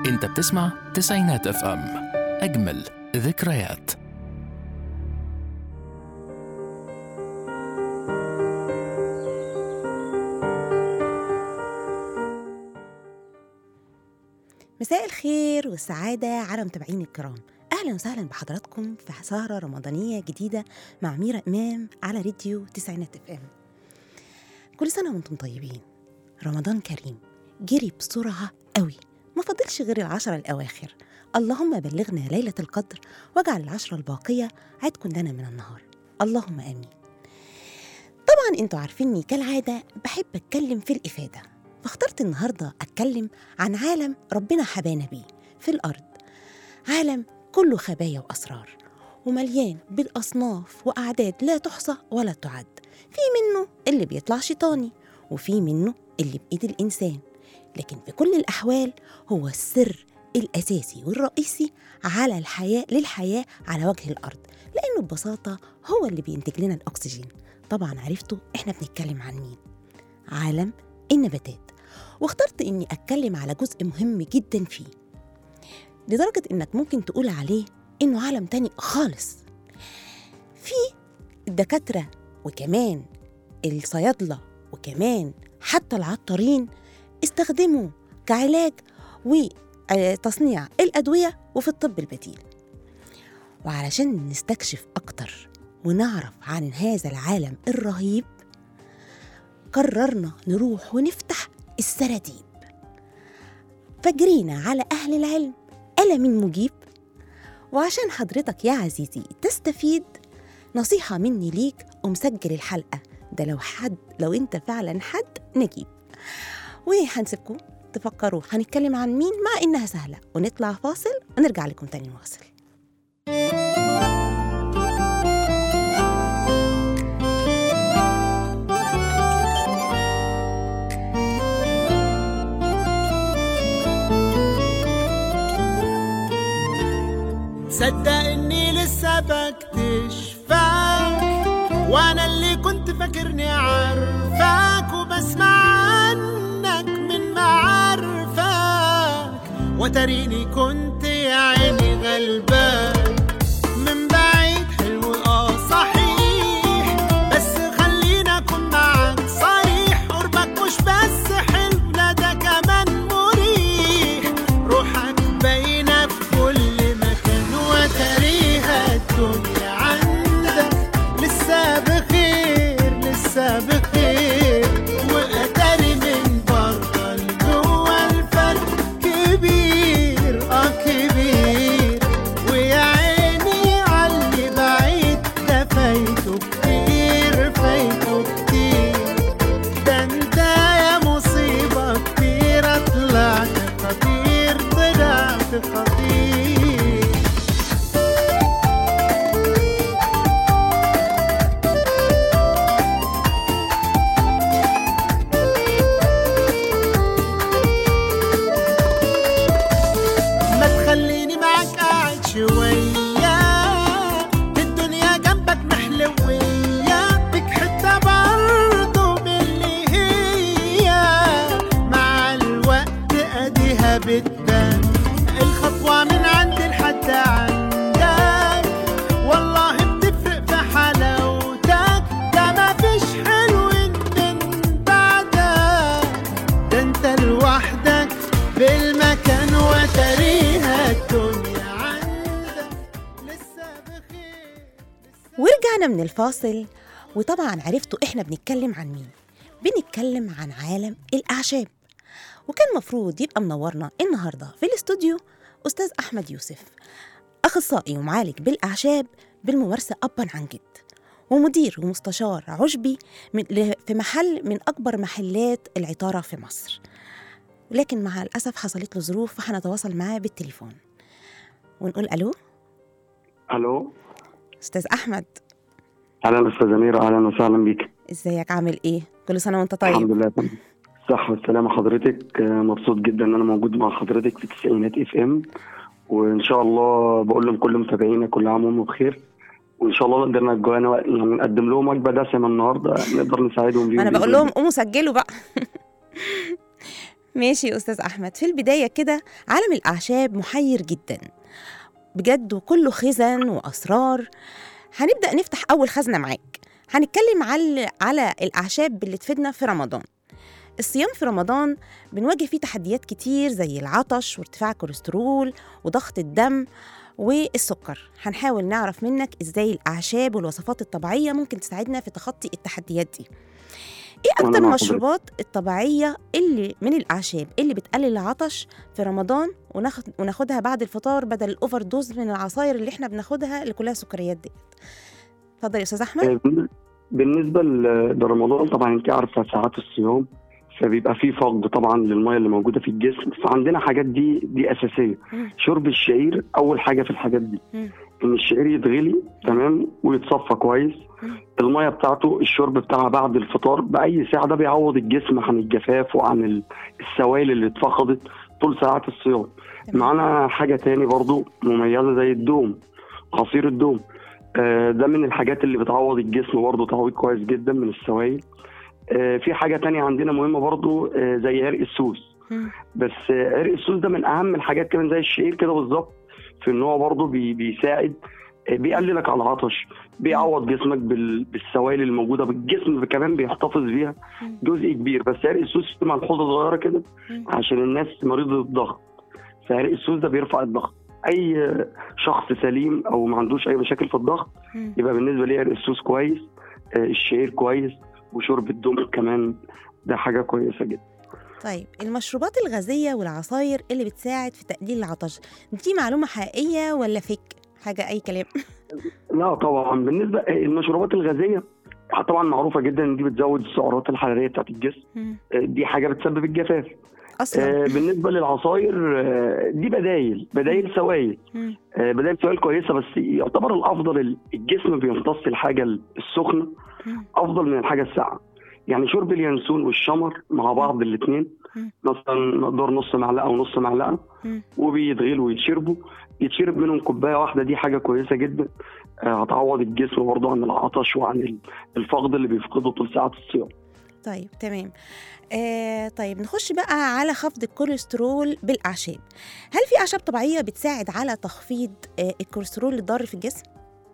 انت بتسمع تسعينات اف ام اجمل ذكريات مساء الخير والسعادة على متابعين الكرام أهلا وسهلا بحضراتكم في سهرة رمضانية جديدة مع ميرا إمام على راديو تسعينات اف ام كل سنة وانتم طيبين رمضان كريم جري بسرعة قوي ما فضلش غير العشرة الأواخر اللهم بلغنا ليلة القدر واجعل العشرة الباقية عتق لنا من النهار اللهم آمين طبعا انتوا عارفيني كالعادة بحب أتكلم في الإفادة فاخترت النهاردة أتكلم عن عالم ربنا حبانا بيه في الأرض عالم كله خبايا وأسرار ومليان بالأصناف وأعداد لا تحصى ولا تعد في منه اللي بيطلع شيطاني وفي منه اللي بإيد الإنسان لكن في كل الأحوال هو السر الأساسي والرئيسي على الحياة للحياة على وجه الأرض لأنه ببساطة هو اللي بينتج لنا الأكسجين طبعا عرفتوا إحنا بنتكلم عن مين عالم النباتات واخترت إني أتكلم على جزء مهم جدا فيه لدرجة إنك ممكن تقول عليه إنه عالم تاني خالص في الدكاترة وكمان الصيادلة وكمان حتى العطارين استخدموا كعلاج وتصنيع الأدوية وفي الطب البديل وعلشان نستكشف أكتر ونعرف عن هذا العالم الرهيب قررنا نروح ونفتح السراديب فجرينا على أهل العلم ألا من مجيب وعشان حضرتك يا عزيزي تستفيد نصيحة مني ليك ومسجل الحلقة ده لو حد لو انت فعلا حد نجيب وهنسيبكم تفكروا هنتكلم عن مين مع انها سهلة ونطلع فاصل ونرجع لكم تاني نواصل تصدق اني لسه بكتشفك وانا اللي كنت فاكرني عارفك وبسمع عنك من معارفك وتريني كنت يا عيني غلبان من بعيد حلو اه صحيح بس خلينا اكون معاك صريح قربك مش بس حلو لا ده كمان مريح روحك باينه في كل مكان وتريها الدنيا عندك لسه بخير لسه بخير وقدري من بره لجوه الفرق كبير اه كبير ويا عيني عاللي بعيد ده فايته كتير فايته كتير ده انت يا مصيبة كتير طلعت خطير طلعت خطير ما تخليني معاك قاعد شوية الدنيا جنبك محلوية بك حتة برضه من اللي هي مع الوقت اديها بتبان الخطوة من عندي لحد عندك والله بتفرق في حلاوتك ده مفيش حلو من بعدك ده انت لوحدك بالمكان وتريها الدنيا عندك لسه بخير ورجعنا من الفاصل وطبعا عرفتوا احنا بنتكلم عن مين بنتكلم عن عالم الأعشاب وكان مفروض يبقى منورنا النهاردة في الاستوديو أستاذ أحمد يوسف أخصائي ومعالج بالأعشاب بالممارسة أبا عن جد ومدير ومستشار عشبي من ل- في محل من أكبر محلات العطارة في مصر لكن مع الأسف حصلت له ظروف فهنتواصل معاه بالتليفون ونقول ألو الو أستاذ أحمد اهلا استاذ اميره اهلا وسهلا بيك ازيك عامل ايه كل سنه وانت طيب الحمد لله تمام صحة والسلامة حضرتك آه، مبسوط جدا ان انا موجود مع حضرتك في تسعينات اف ام وان شاء الله بقول لهم كل متابعينا كل عام وهم بخير وان شاء الله قدرنا جوانا يعني نقدم لهم وجبه دسمه النهارده نقدر نساعدهم بيهم ما انا بإذن بقول لهم الله. قوموا سجلوا بقى ماشي يا أستاذ أحمد في البداية كده عالم الأعشاب محير جدا بجد وكله خزن وأسرار هنبدأ نفتح أول خزنة معاك هنتكلم على على الأعشاب اللي تفيدنا في رمضان الصيام في رمضان بنواجه فيه تحديات كتير زي العطش وارتفاع الكوليسترول وضغط الدم والسكر هنحاول نعرف منك ازاي الأعشاب والوصفات الطبيعية ممكن تساعدنا في تخطي التحديات دي ايه وأنا اكتر مع المشروبات الطبيعيه اللي من الاعشاب اللي بتقلل العطش في رمضان وناخد وناخدها بعد الفطار بدل الاوفر دوز من العصاير اللي احنا بناخدها اللي كلها سكريات ديت اتفضل يا استاذ احمد آه، بالنسبه ل- لرمضان طبعا انت عارفه ساعات الصيام فبيبقى في فقد طبعا للميه اللي موجوده في الجسم فعندنا حاجات دي دي اساسيه مم. شرب الشعير اول حاجه في الحاجات دي مم. ان الشعير يتغلي تمام ويتصفى كويس مم. الميه بتاعته الشرب بتاعها بعد الفطار باي ساعه ده بيعوض الجسم عن الجفاف وعن ال- السوائل اللي اتفقدت طول ساعات الصيام تمام. معانا حاجه تاني برضو مميزه زي الدوم عصير الدوم آه، ده من الحاجات اللي بتعوض الجسم برضو تعويض كويس جدا من السوائل آه، في حاجه تانية عندنا مهمه برضو آه، زي عرق السوس مم. بس آه، عرق السوس ده من اهم الحاجات كمان زي الشعير كده بالظبط في ان هو برضه بي بيساعد آه، بيقللك على العطش بيعوض جسمك بال- بالسوائل الموجوده بالجسم كمان بيحتفظ بيها مم. جزء كبير بس عرق السوس في ملحوظه صغيره كده مم. عشان الناس مريضه الضغط فعرق السوس ده بيرفع الضغط اي آه، شخص سليم او ما عندوش اي مشاكل في الضغط مم. يبقى بالنسبه لي عرق السوس كويس آه، الشعير كويس وشرب الدم كمان ده حاجه كويسه جدا طيب المشروبات الغازيه والعصاير اللي بتساعد في تقليل العطش دي معلومه حقيقيه ولا فيك حاجه اي كلام لا طبعا بالنسبه المشروبات الغازيه طبعا معروفه جدا ان دي بتزود السعرات الحراريه بتاعت الجسم مم. دي حاجه بتسبب الجفاف اصلا آه، بالنسبه للعصاير آه، دي بدايل بدايل سوائل مم. آه، بدايل سوائل كويسه بس يعتبر الافضل الجسم بيمتص الحاجه السخنه مم. افضل من الحاجه الساقعه يعني شرب اليانسون والشمر مع بعض الاثنين مم. مثلا مقدار نص معلقه ونص معلقه مم. وبيتغلوا ويتشربوا يتشرب منهم كوبايه واحده دي حاجه كويسه جدا آه، هتعوض الجسم برضه عن العطش وعن ال- الفقد اللي بيفقده طول ساعات الصيام طيب تمام آه طيب نخش بقى على خفض الكوليسترول بالأعشاب هل في أعشاب طبيعية بتساعد على تخفيض آه الكوليسترول الضار في الجسم؟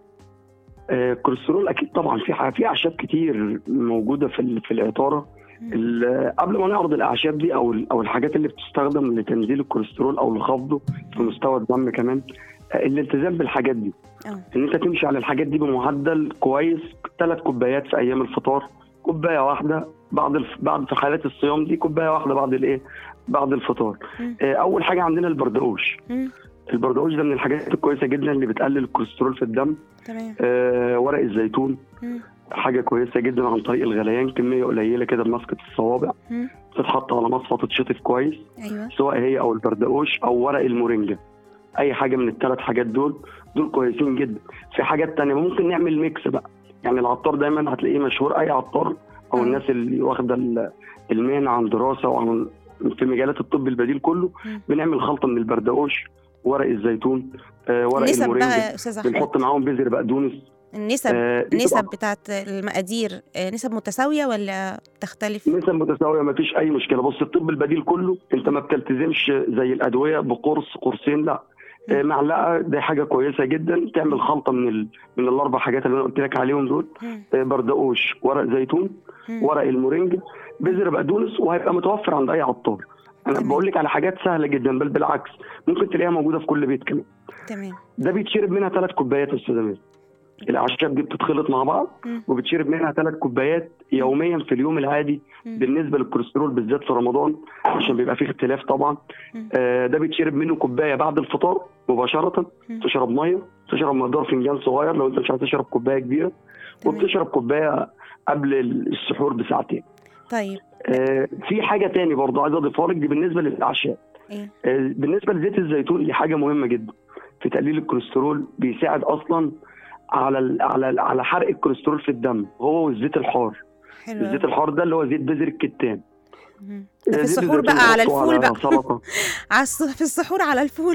آه، الكوليسترول اكيد طبعا في ح- في اعشاب كتير موجوده في ال- في العطاره مم. ال- قبل ما نعرض الاعشاب دي او ال- او الحاجات اللي بتستخدم لتنزيل الكوليسترول او لخفضه في مستوى الدم كمان آه، الالتزام بالحاجات دي اه ان انت تمشي على الحاجات دي بمعدل كويس ثلاث كوبايات في ايام الفطار كوبايه واحده بعد الف... بعد في حالات الصيام دي كوبايه واحده بعد الايه بعد الفطار مم. آه، اول حاجه عندنا البردقوش مم. البردقوش ده من الحاجات الكويسه جدا اللي بتقلل الكوليسترول في الدم تمام آه، ورق الزيتون مم. حاجه كويسه جدا عن طريق الغليان كميه قليله كده بمسكه الصوابع مم. تتحط على مصفى تتشطف كويس ايوه سواء هي او البردقوش او ورق المورينجا اي حاجه من الثلاث حاجات دول دول كويسين جدا في حاجات تانية ممكن نعمل ميكس بقى يعني العطار دايما هتلاقيه مشهور اي عطار او آه. الناس اللي واخده ال- المهنه عن دراسه وعن في مجالات الطب البديل كله مم. بنعمل خلطه من البردقوش ورق الزيتون آه، ورق النسب بقى المورينجا يا أستاذ أحمد بنحط معاهم بذر بقدونس النسب آه، دي النسب طبعاً بتاعت المقادير آه، نسب متساوية ولا تختلف؟ نسب متساويه ما فيش اي مشكله بص الطب البديل كله انت ما بتلتزمش زي الادويه بقرص قرصين لا آه، معلقه دي حاجه كويسه جدا تعمل خلطه من ال... من الاربع حاجات اللي انا قلت لك عليهم دول مم. آه، بردقوش ورق زيتون مم. ورق المورينجا بذر بقدونس وهيبقى متوفر عند اي عطار انا تمام. بقول لك على حاجات سهله جدا بل بالعكس ممكن تلاقيها موجوده في كل بيت كمان تمام ده بيتشرب منها ثلاث كوبايات يا استاذ امير الاعشاب دي بتتخلط مع بعض مم. وبتشرب منها ثلاث كوبايات يوميا في اليوم العادي مم. بالنسبه للكوليسترول بالذات في رمضان عشان بيبقى فيه اختلاف طبعا مم. آه ده بيتشرب منه كوبايه بعد الفطار مباشره مم. تشرب ميه تشرب مقدار فنجان صغير لو انت مش عايز تشرب كوبايه كبيره تمام. وبتشرب كوبايه قبل السحور بساعتين طيب آه في حاجه تاني برضه عايز اضيفها لك دي بالنسبه للاعشاب ايه آه بالنسبه لزيت الزيتون دي حاجه مهمه جدا في تقليل الكوليسترول بيساعد اصلا على ال على ال على حرق الكوليسترول في الدم هو والزيت الحار حلو الزيت أوي. الحار ده اللي هو زيت بذر الكتان مم. ده في آه، زيت السحور الزيتون بقى على بنحطه الفول بقى سلطه على الس- في السحور على الفول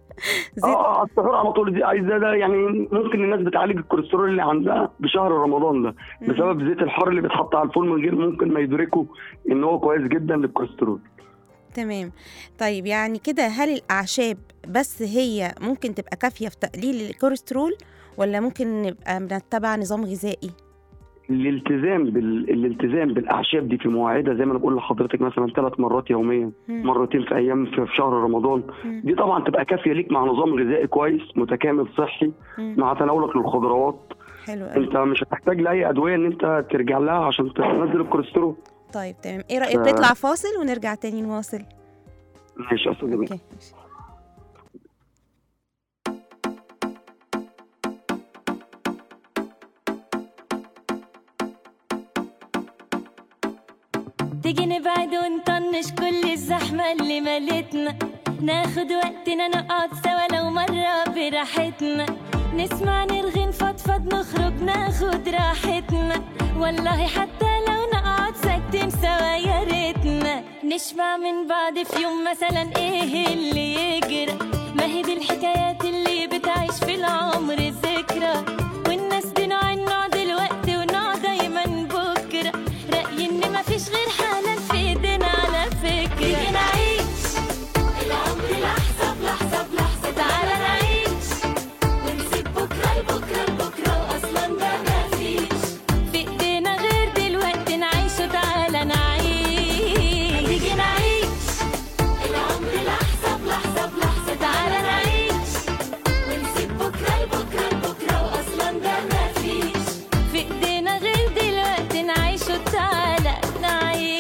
زيت اه على السحور على طول دي عايز ده, ده يعني ممكن الناس بتعالج الكوليسترول اللي عندها بشهر رمضان ده مم. بسبب زيت الحار اللي بيتحط على الفول من غير ممكن ما يدركوا ان هو كويس جدا للكوليسترول تمام طيب يعني كده هل الأعشاب بس هي ممكن تبقى كافية في تقليل الكوليسترول ولا ممكن نبقى بنتبع نظام غذائي؟ الالتزام بال... الالتزام بالاعشاب دي في مواعيدها زي ما انا بقول لحضرتك مثلا ثلاث مرات يوميا مم. مرتين في ايام في في شهر رمضان مم. دي طبعا تبقى كافيه ليك مع نظام غذائي كويس متكامل صحي مم. مع تناولك للخضروات حلو قوي انت مش هتحتاج لاي ادويه ان انت ترجع لها عشان تنزل الكوليسترول طيب تمام ايه رأيك ف- نطلع فاصل ونرجع تاني نواصل؟ ماشي يا استاذ أمير. اوكي ماشي. تيجي نبعد ونطنش كل الزحمة اللي ملتنا ناخد وقتنا نقعد سوا لو مرة براحتنا نسمع نرغي نفضفض نخرج ناخد راحتنا والله حتى لو نقعد ساكتين سوا يا ريتنا نشبع من بعض في يوم مثلا ايه اللي يجرى ما هي دي الحكايات اللي بتعيش في العمر ذكرى والناس دي نوع النوع دلوقتي ونوع دايما بكرة رأيي ان مفيش غير حلال في ايدينا على فكرة تيجي نعيش العمر لحظة بلحظة بلحظة تعالى نعيش ونسيب بكرة لبكرة لبكرة واصلا ده مفيش في ايدينا غير دلوقتي نعيش وتعالى نعيش تيجي نعيش العمر لحظة بلحظة بلحظة تعالى نعيش ونسيب بكرة لبكرة لبكرة واصلا ده مفيش في ايدينا غير دلوقتي نعيش وتعالى نعيش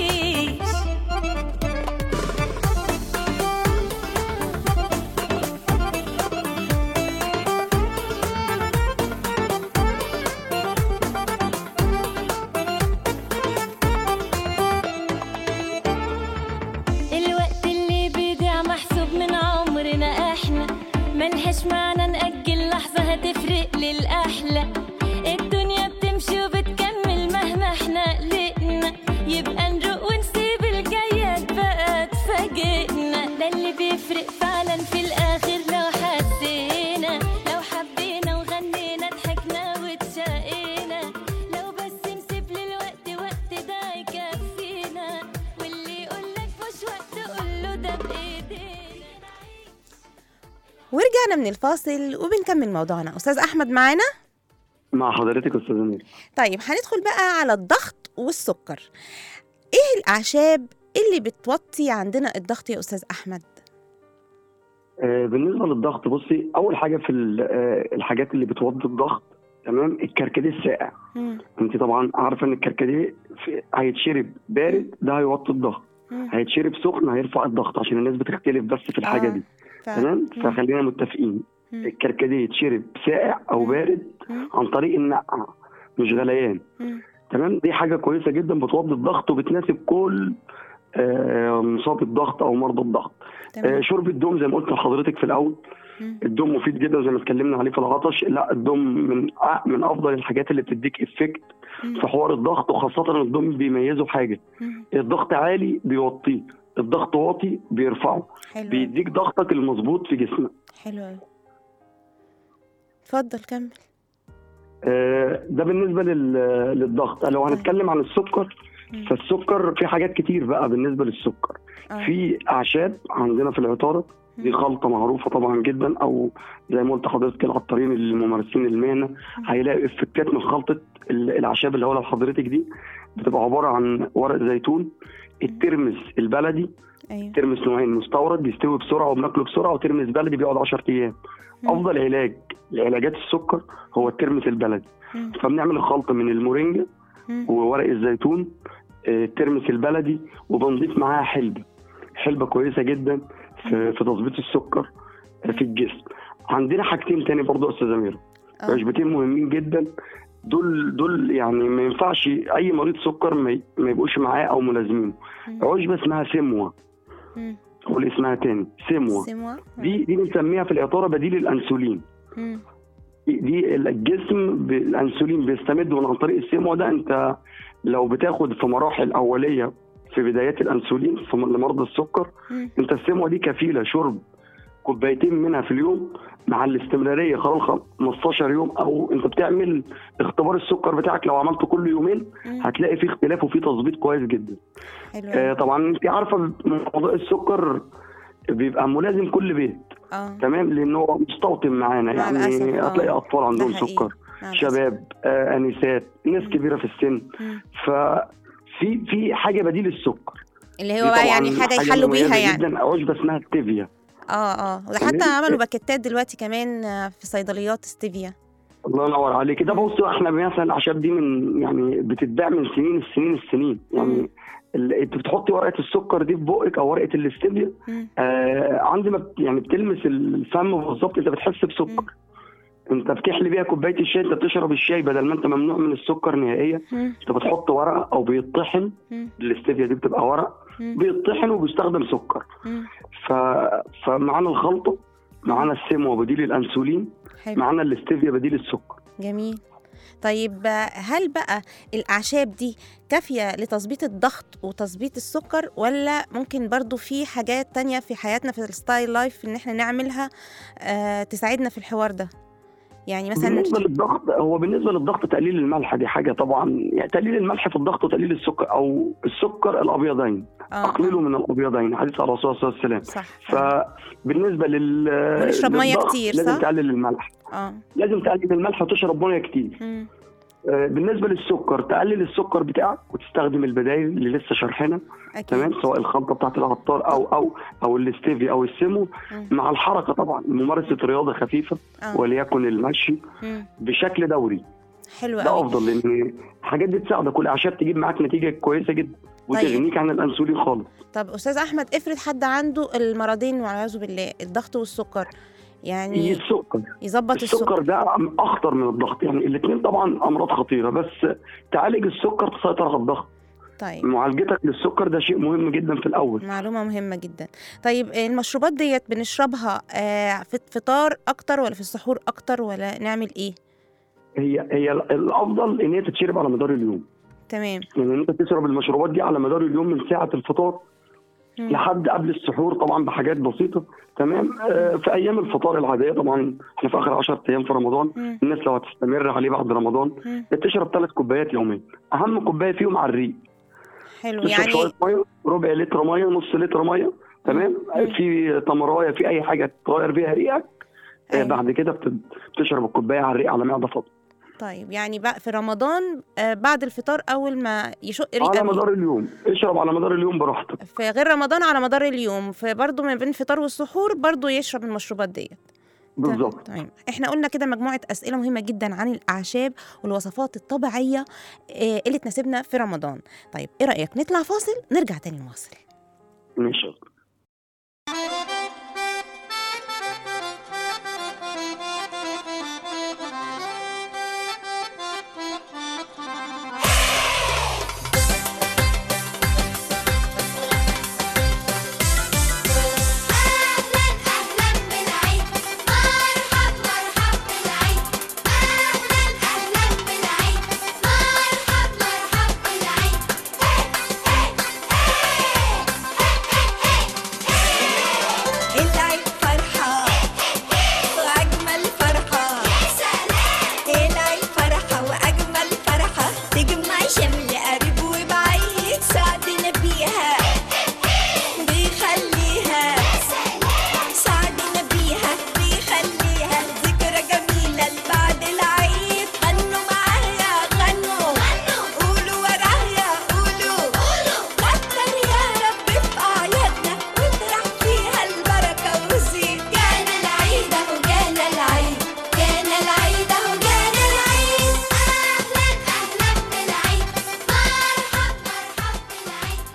الوقت اللي بيضيع محسوب من عمرنا احنا ملهاش معنى نأجل لحظة هتفرق للأحلى الدنيا بتمشي وبتكمل مهما احنا قلقنا يبقى نروق ونسيب الجايات بقى تفاجئنا ده اللي بيفرق فعلا في الآخر لو حسينا لو حبينا وغنينا ضحكنا واتشقينا لو بس نسيب للوقت وقت ده يكفينا واللي يقولك مش وقت قوله ده بإيدينا ورجعنا من الفاصل وبنكمل موضوعنا أستاذ أحمد معانا؟ مع حضرتك يا استاذ امير طيب هندخل بقى على الضغط والسكر ايه الأعشاب اللي بتوطي عندنا الضغط يا أستاذ أحمد؟ آه، بالنسبه للضغط بصي اول حاجه في ال- آه، الحاجات اللي بتوضي الضغط تمام الكركديه الساقع مم. انت طبعا عارفه ان الكركديه في- هيتشرب بارد ده هيوطي الضغط مم. هيتشرب سخن هيرفع الضغط عشان الناس بتختلف بس في الحاجه آه. دي ف... تمام مم. فخلينا متفقين مم. الكركديه يتشرب ساقع او مم. بارد مم. عن طريق النقع مش غليان مم. تمام دي حاجه كويسه جدا بتوضي الضغط وبتناسب كل آه، مصاب الضغط او مرضى الضغط آه، تمام شرب الدوم زي ما قلت لحضرتك في الاول مم. الدوم مفيد جدا زي ما اتكلمنا عليه في العطش لا الدوم من أ- من افضل الحاجات اللي بتديك افكت مم. في حوار الضغط وخاصه ان الدوم بيميزه حاجه مم. الضغط عالي بيوطيه الضغط واطي بيرفعه حلو أوي. بيديك ضغطك المظبوط في جسمك حلو أوي. اتفضل كمل آه، ده بالنسبه لل- للضغط لو هنتكلم عن السكر مم. فالسكر في حاجات كتير بقى بالنسبه للسكر آه. في اعشاب عندنا في العطاره دي مم. خلطه معروفه طبعا جدا او زي ما قلت لحضرتك العطارين الممارسين المهنه هيلاقي افكتات من خلطه ال- الاعشاب اللي هقولها لحضرتك دي بتبقى عباره عن ورق زيتون الترمس البلدي ايوه ترمس نوعين مستورد بيستوي بسرعه وبناكله بسرعه وترمس بلدي بيقعد 10 ايام مم. افضل علاج لعلاجات السكر هو الترمس البلدي مم. فبنعمل الخلط من المورينجا مم. وورق الزيتون آه، الترمس البلدي وبنضيف معاها حلبة حلبة كويسة جدا في, في تظبيط السكر آه، في الجسم عندنا حاجتين تاني برضو يا استاذ امير آه. عشبتين مهمين جدا دول دول يعني ما ينفعش اي مريض سكر ما ي- ما يبقوش معاه او ملازمينه مم. عشبه اسمها سموه مم. قول اسمها تاني سموه سموة دي دي بنسميها في العطاره بديل الانسولين مم. دي- دي الجسم بالانسولين بيستمد من عن طريق السموه ده انت لو بتاخد في مراحل اوليه في بدايات الانسولين في م- لمرضى السكر مم. انت السموه دي كفيله شرب كوبايتين منها في اليوم مع الاستمراريه خلال 15 يوم او انت بتعمل اختبار السكر بتاعك لو عملته كل يومين مم. هتلاقي فيه اختلاف وفيه تظبيط كويس جدا حلو آه أوي. طبعا انت عارفه موضوع السكر بيبقى ملازم كل بيت اه تمام لان هو مستوطن معانا مع يعني الأسف، آه. هتلاقي اطفال عندهم ده حقيقي. سكر مع الأسف. شباب آه انسات ناس كبيره في السن مم. ففي في حاجه بديل السكر اللي دي هو بقى طبعاً يعني حاجه يحلوا مميزة بيها يعني جدا عشبه اسمها ستيفيا اه اه وده حتى تمام. عملوا باكيتات دلوقتي كمان آه، في صيدليات ستيفيا الله ينور عليك ده بص احنا مثلا الاعشاب دي من يعني بتتباع من سنين السنين السنين مم. يعني ال- انت بتحطي ورقه السكر دي في بقك او ورقه الاستيفيا مم. آه عند ما بت- يعني بتلمس الفم بالظبط انت بتحس مم. بسكر انت بتحلي بيها كوبايه الشاي انت بتشرب الشاي بدل ما انت ممنوع من السكر نهائيا مم. انت بتحط ورقه او بيطحن مم. الاستيفيا دي بتبقى ورق مم. بيطحن وبيستخدم سكر مم. ف... فمعانا الخلطه معانا السيمو بديل الانسولين حلو معانا الاستيفيا بديل السكر جميل طيب آه، هل بقى الأعشاب دي كافية لتظبيط الضغط وتظبيط السكر ولا ممكن برضو في حاجات تانية في حياتنا في الستايل لايف إن احنا نعملها آه تساعدنا في الحوار ده يعني مثلا بالنسبه للضغط هو بالنسبه للضغط تقليل الملح دي حاجه طبعا يعني تقليل الملح في الضغط وتقليل السكر او السكر الابيضين آه، اقلله آه، من الابيضين حديث على الرسول صلى الله عليه وسلم صح فبالنسبه لل ونشرب مية للضغط كتير، لازم صح؟ تقلل الملح اه لازم تقلل الملح وتشرب ميه كتير مم. آه، بالنسبه للسكر تقلل السكر بتاعك وتستخدم البدائل اللي لسه شارحينها أكيد تمام سواء الخلطه بتاعت العطار او او او الاستيفي او السيمو مم. مع الحركه طبعا ممارسه رياضه خفيفه آه. وليكن المشي مم. بشكل دوري حلو ده قوي افضل لان الحاجات دي تساعدك والاعشاب تجيب معاك نتيجه كويسه جدا وتغنيك عن الانسولين خالص طب أستاذ أحمد افرض حد عنده المرضين والعياذ بالله الضغط والسكر يعني السكر يظبط السكر السكر ده اخطر من الضغط يعني الاثنين طبعا امراض خطيره بس تعالج السكر تسيطر على الضغط طيب معالجتك للسكر ده شيء مهم جدا في الاول معلومة مهمة جدا طيب المشروبات ديت بنشربها آه، في الفطار أكتر ولا في السحور أكتر ولا نعمل إيه؟ هي هي الافضل ان هي تتشرب على مدار اليوم تمام يعني ان انت تشرب المشروبات دي على مدار اليوم من ساعه الفطار مم. لحد قبل السحور طبعا بحاجات بسيطه تمام آه، في ايام الفطار العاديه طبعا احنا في اخر 10 ايام في رمضان مم. الناس لو هتستمر عليه بعد رمضان مم. تشرب ثلاث كوبايات يوميا اهم كوبايه فيهم على الريق حلو تشرب يعني شويه ميه ربع لتر ميه نص لتر ميه تمام مم. في تمرايه في اي حاجه تغير بيها ريقك آه، أيوة. بعد كده بت- بتشرب الكوبايه على الريق على معده فاضيه طيب يعني بقى في رمضان آه، بعد الفطار أول ما يشق على ريقك مدار اليوم اشرب على مدار اليوم براحتك في غير رمضان على مدار اليوم فبرضه ما بين الفطار والسحور برضه يشرب المشروبات ديت بالظبط تمام احنا قلنا كده مجموعة أسئلة مهمة جدا عن الأعشاب والوصفات الطبيعية آه، اللي تناسبنا في رمضان طيب ايه رأيك نطلع فاصل نرجع تاني نواصل ماشي أهلاً أهلاً بالعيد مرحب مرحب بالعيد أهلاً أهلاً بالعيد مرحب مرحب بالعيد العيد فرحة وأجمل فرحة العيد فرحة وأجمل فرحة تجمع شمل قريب وبعيد سعدنا بيها بيخليها سعدنا بيها بيخليها ذكرى جميلة لبعد العيد غنوا معايا غنوا قولوا ورايا قولوا كتر يا رب في أعيادنا واطرح فيها البركة وزيد جانا العيد أهو جانا العيد جانا العيد أهو جانا العيد أهلا أهلا بالعيد مرحب مرحب بالعيد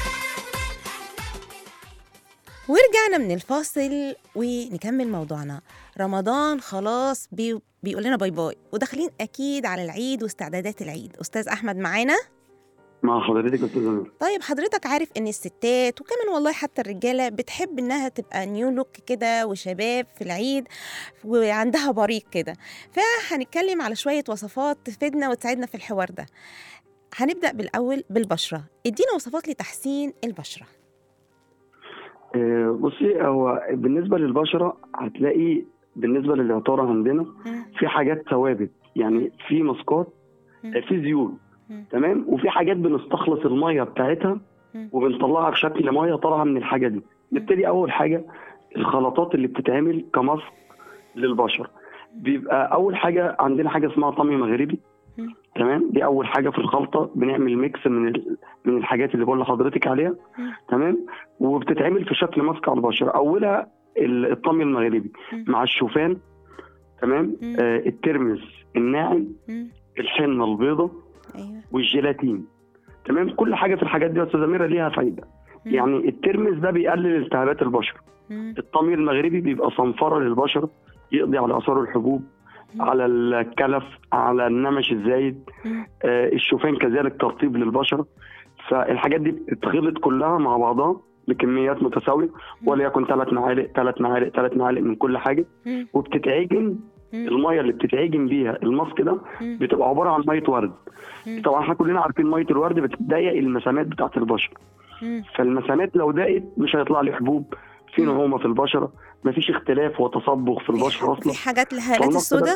ورجعنا من الفاصل ونكمل موضوعنا رمضان خلاص بي... بيقول لنا باي باي وداخلين اكيد على العيد واستعدادات العيد استاذ احمد معانا مع حضرتك يا استاذ أمير. طيب حضرتك عارف ان الستات وكمان والله حتى الرجاله بتحب انها تبقى نيو لوك كده وشباب في العيد وعندها بريق كده فهنتكلم على شويه وصفات تفيدنا وتساعدنا في الحوار ده هنبدا بالاول بالبشره ادينا وصفات لتحسين البشره آه، بصي هو بالنسبه للبشره هتلاقي بالنسبه للعطاره عندنا مم. في حاجات ثوابت يعني في ماسكات مم. آه، في زيوت مم. تمام وفي حاجات بنستخلص الميه بتاعتها مم. وبنطلعها بشكل ميه طالعه من الحاجه دي نبتدي اول حاجه الخلطات اللي بتتعمل كماسك للبشر بيبقى اول حاجه عندنا حاجه اسمها طمي مغربي مم. تمام دي اول حاجه في الخلطه بنعمل ميكس من ال... من الحاجات اللي بقول لحضرتك عليها مم. تمام وبتتعمل في شكل ماسك على البشره اولها ال- الطمي المغربي مم. مع الشوفان تمام مم. آه الترمس الناعم مم. الحنه البيضاء ايوه والجيلاتين تمام كل حاجه في الحاجات دي يا استاذه ميرا ليها فايده مم. يعني الترمس ده بيقلل التهابات البشره مم. الطمي المغربي بيبقى صنفره للبشره يقضي على اثار الحبوب مم. على الكلف على النمش الزايد مم. آه، الشوفان كذلك ترطيب للبشره فالحاجات دي بتتخلط كلها مع بعضها بكميات متساويه وليكن ثلاث معالق ثلاث معالق ثلاث معالق من كل حاجه مم. وبتتعجن مم. الميه اللي بتتعجن بيها الماسك ده مم. بتبقى عباره عن ميه ورد مم. طبعا احنا كلنا عارفين ميه الورد بتضيق المسامات بتاعت البشره مم. فالمسامات لو ضاقت مش هيطلع لي حبوب في مم. نعومه في البشره مفيش اختلاف وتصبغ في البشره في اصلا حاجات الهالات فالماسك ده- السوداء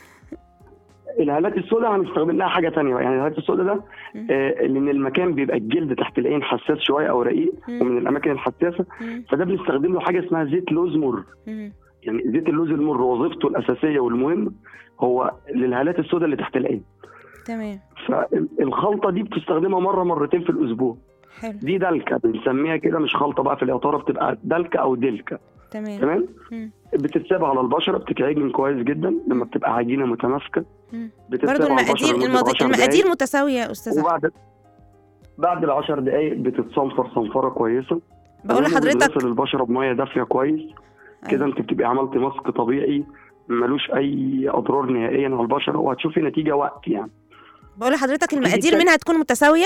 الهالات السوداء هنستخدم لها حاجه تانية بقى. يعني الهالات السوداء ده مم. آه لان المكان بيبقى الجلد تحت العين حساس شويه او رقيق مم. ومن الاماكن الحساسه مم. فده بنستخدم له حاجه اسمها زيت لوز مر مم. يعني زيت اللوز المر وظيفته الاساسيه والمهمه هو للهالات السوداء اللي تحت العين تمام فالخلطه دي بتستخدمها مره مرتين في الاسبوع حلو دي دلكه بنسميها كده مش خلطه بقى في العطاره بتبقى دلكه او دلكه تمام تمام مم. بتتساب على البشره بتتعجن كويس جدا لما بتبقى عجينه متماسكه مم. بتتساب برضو على البشرة المقادير لمدة المقادير, 10 المقادير دقايق. متساوية يا أستاذ أحمد. وبعد بعد ال 10 دقائق بتتصنفر صنفره كويسه بقول تمام؟ لحضرتك وبنغسل البشره بميه دافيه كويس كده أيوة. انت بتبقي عملتي ماسك طبيعي ملوش اي اضرار نهائيا على البشره وهتشوفي نتيجه وقت يعني بقول لحضرتك المقادير تاني. منها تكون متساوية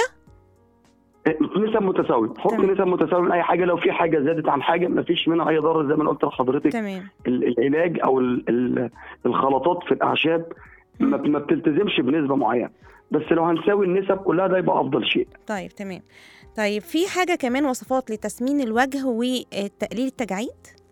نسب متساويه حط تمام. نسب متساويه من اي حاجه لو في حاجه زادت عن حاجه مفيش منها اي ضرر زي ما انا قلت لحضرتك تمام ال- العلاج او ال- ال- الخلطات في الاعشاب ما ما بتلتزمش بنسبه معينه بس لو هنساوي النسب كلها ده يبقى افضل شيء طيب تمام طيب في حاجة كمان وصفات لتسمين الوجه وتقليل التجاعيد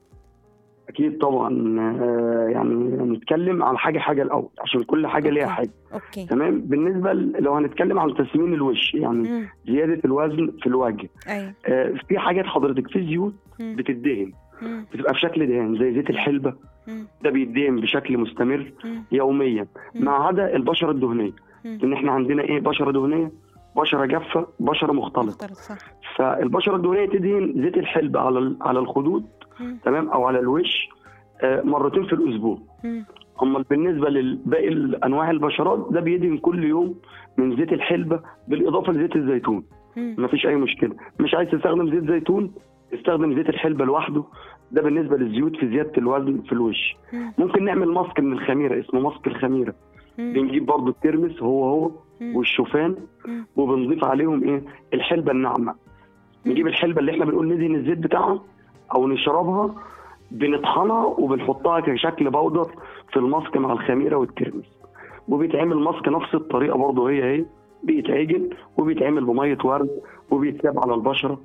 اكيد طبعا آه، يعني نتكلم على حاجه حاجه الاول عشان كل حاجه ليها أوكي. حاجه أوكي تمام بالنسبه ل- لو هنتكلم عن تسمين الوش يعني مم. زياده الوزن في الوجه أيوة آه، في حاجات حضرتك في زيوت مم. بتدهن مم. بتبقى بشكل دهان زي زيت الحلبه مم. ده بيدهن بشكل مستمر مم. يوميا مم. ما عدا البشره الدهنيه مم. لان احنا عندنا ايه بشره دهنيه بشره جافه بشره مختلطه مختلط صح فالبشره الدهنيه تدهن زيت الحلبه على ال- على الخدود مم. تمام او على الوش آه، مرتين في الاسبوع مم. اما بالنسبه لباقي انواع البشرات ده بيدهن كل يوم من زيت الحلبه بالاضافه لزيت الزيتون مم. مفيش اي مشكله مش عايز تستخدم زيت زيتون استخدم زيت الحلبه لوحده ده بالنسبه للزيوت في زياده الوزن في الوش مم. ممكن نعمل ماسك من الخميره اسمه ماسك الخميره مم. بنجيب برضو الترمس هو هو مم. والشوفان مم. وبنضيف عليهم ايه الحلبه الناعمه نجيب الحلبه اللي احنا بنقول ندهن الزيت بتاعها او نشربها بنطحنها وبنحطها كشكل بودر في الماسك مع الخميره والترمس وبيتعمل ماسك نفس الطريقه برضه هي هي بيتعجن وبيتعمل بميه ورد وبيتساب على البشره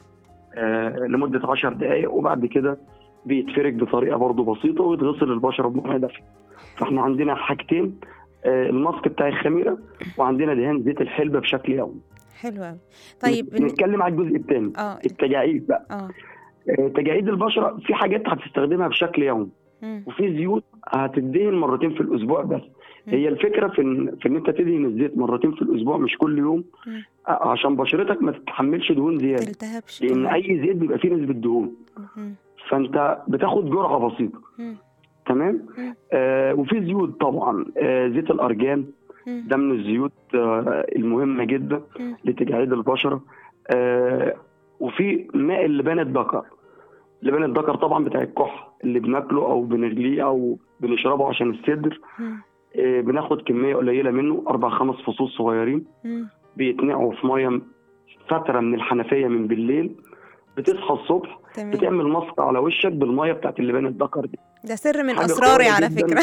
آه لمده 10 دقائق وبعد كده بيتفرك بطريقه برضه بسيطه ويتغسل البشره بميه دافيه فاحنا عندنا حاجتين آه الماسك بتاع الخميره وعندنا دهان زيت الحلبه بشكل يومي حلو أوي طيب بن- نتكلم على الجزء الثاني اه التجاعيد بقى اه آه، تجاعيد البشره في حاجات هتستخدمها بشكل يومي مم. وفي زيوت هتدهن مرتين في الاسبوع بس مم. هي الفكره في ان في ان انت تدهن الزيت مرتين في الاسبوع مش كل يوم مم. آه، عشان بشرتك ما تتحملش دهون زياده تلتهبش لان آه. اي زيت بيبقى فيه نسبه دهون مم. فانت بتاخد جرعه بسيطه مم. تمام مم. آه وفي زيوت طبعا آه زيت الارجان مم. ده من الزيوت آه المهمه جدا مم. لتجاعيد البشره آه وفي ماء اللبان الذكر لبان الذكر طبعا بتاع الكح اللي بناكله او بنغليه او بنشربه عشان الصدر مم. آه بناخد كميه قليله منه اربع خمس فصوص صغيرين مم. بيتنقعوا في ميه فتره من الحنفيه من بالليل بتصحى الصبح تمام بتعمل ماسك على وشك بالميه بتاعت اللبان الذكر دي ده سر من حاجة اسراري قوية على جداً. فكره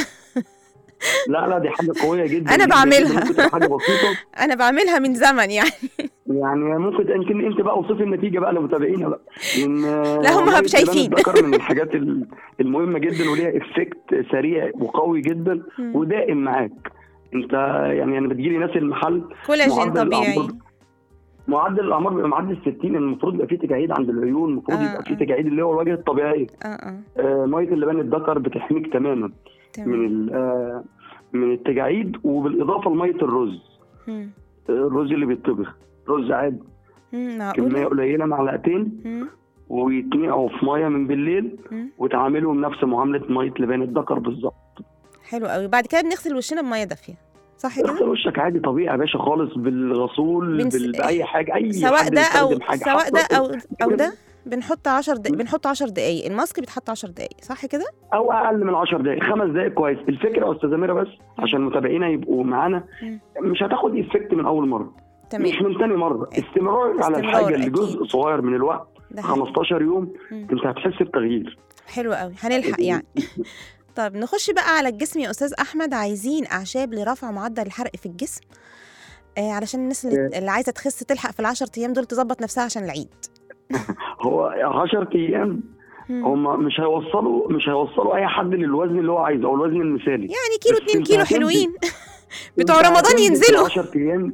لا لا دي حاجه قويه جدا أنا جداً بعملها. جداً. ممكن تبقى حاجه بسيطه انا بعملها من زمن يعني يعني ممكن يمكن انت بقى اوصفي النتيجه بقى لمتابعينا بقى لان لا، هم والله شايفين. الذكر من الحاجات ال- المهمه جدا وليها افكت سريع وقوي جدا مم. ودائم معاك انت يعني انا بتجيلي ناس المحل كولاجين معدل طبيعي الأعمار- معدل الاعمار بيبقى معدل 60 المفروض يبقى فيه تجاعيد عند العيون المفروض آه، يبقى فيه آه. تجاعيد اللي هو الوجه الطبيعي اه اه آه، ميه اللبان الذكر بتحميك تماما من تمام ال- آه، من التجاعيد وبالاضافه لميه الرز مم. الرز اللي بيتطبخ رز عادي مم، كميه معقولة قليله معلقتين مم، ويتنقعوا في ميه من بالليل مم. وتعاملهم نفس معامله ميه لبان الذكر بالظبط حلو قوي بعد كده بنغسل وشنا بميه دافيه صح اغسل كده وشك عادي طبيعي يا باشا خالص بالغسول بنس- بال... باي حاجه اي سواء حد ده او بيستخدم حاجة سواء ده حتى- او او ده بنحط 10 دقايق بنحط 10 دقايق الماسك بيتحط 10 دقايق صح كده او اقل من 10 دقائق خمس دقائق كويس الفكره يا استاذه ميرا بس عشان متابعينا يبقوا معانا مم. مش هتاخد افكت من اول مره تمام مش من تاني مره استمرار على استمرار الحاجه اللي أكيد. جزء صغير من الوقت ده حقيقي. 15 يوم مم. انت هتحس بتغيير حلو قوي هنلحق يعني طب نخش بقى على الجسم يا استاذ احمد عايزين اعشاب لرفع معدل الحرق في الجسم آه علشان الناس اللي, اللي عايزه تخس تلحق في العشر ايام دول تظبط نفسها عشان العيد هو 10 ايام مم. هم مش هيوصلوا مش هيوصلوا اي حد للوزن اللي هو عايزه او الوزن المثالي يعني كيلو بس 2 انت كيلو هتنزل. حلوين بتوع رمضان ينزلوا 10 ايام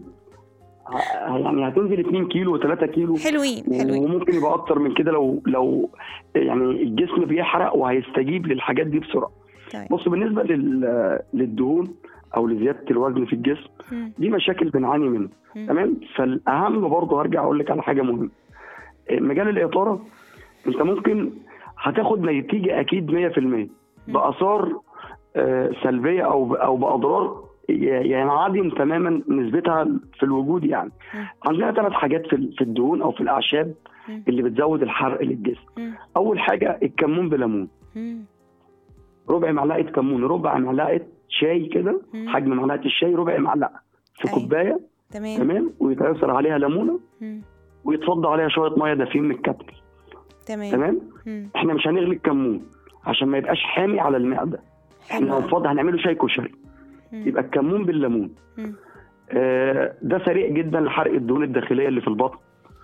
ه- يعني هتنزل 2 كيلو و3 كيلو حلوين حلوين وممكن يبقى اكتر من كده لو لو يعني الجسم بيحرق وهيستجيب للحاجات دي بسرعه طيب بص بالنسبه لل- للدهون او لزياده الوزن في الجسم مم. دي مشاكل بنعاني منها مم. تمام فالاهم برضه هرجع اقول لك على حاجه مهمه مجال الاطاله انت ممكن هتاخد نتيجه اكيد 100% باثار آه، سلبيه او او باضرار ينعدم تماما نسبتها في الوجود يعني مم. عندنا ثلاث حاجات في ال- في الدهون او في الاعشاب مم. اللي بتزود الحرق للجسم مم. اول حاجه الكمون بليمون مم. ربع معلقه كمون ربع معلقه شاي كده مم. حجم معلقه الشاي ربع معلقه في أيوة. كوبايه تمام تمام ويتعصر عليها ليمونه مم. ويتصدى عليها شويه ميه دافيين من الكتل تمام تمام مم. احنا مش هنغلي الكمون عشان ما يبقاش حامي على المعده احنا حلو هنفضل هنعمله شاي كشري مم. يبقى الكمون بالليمون مم. آه ده سريع جدا لحرق الدهون الداخليه اللي في البطن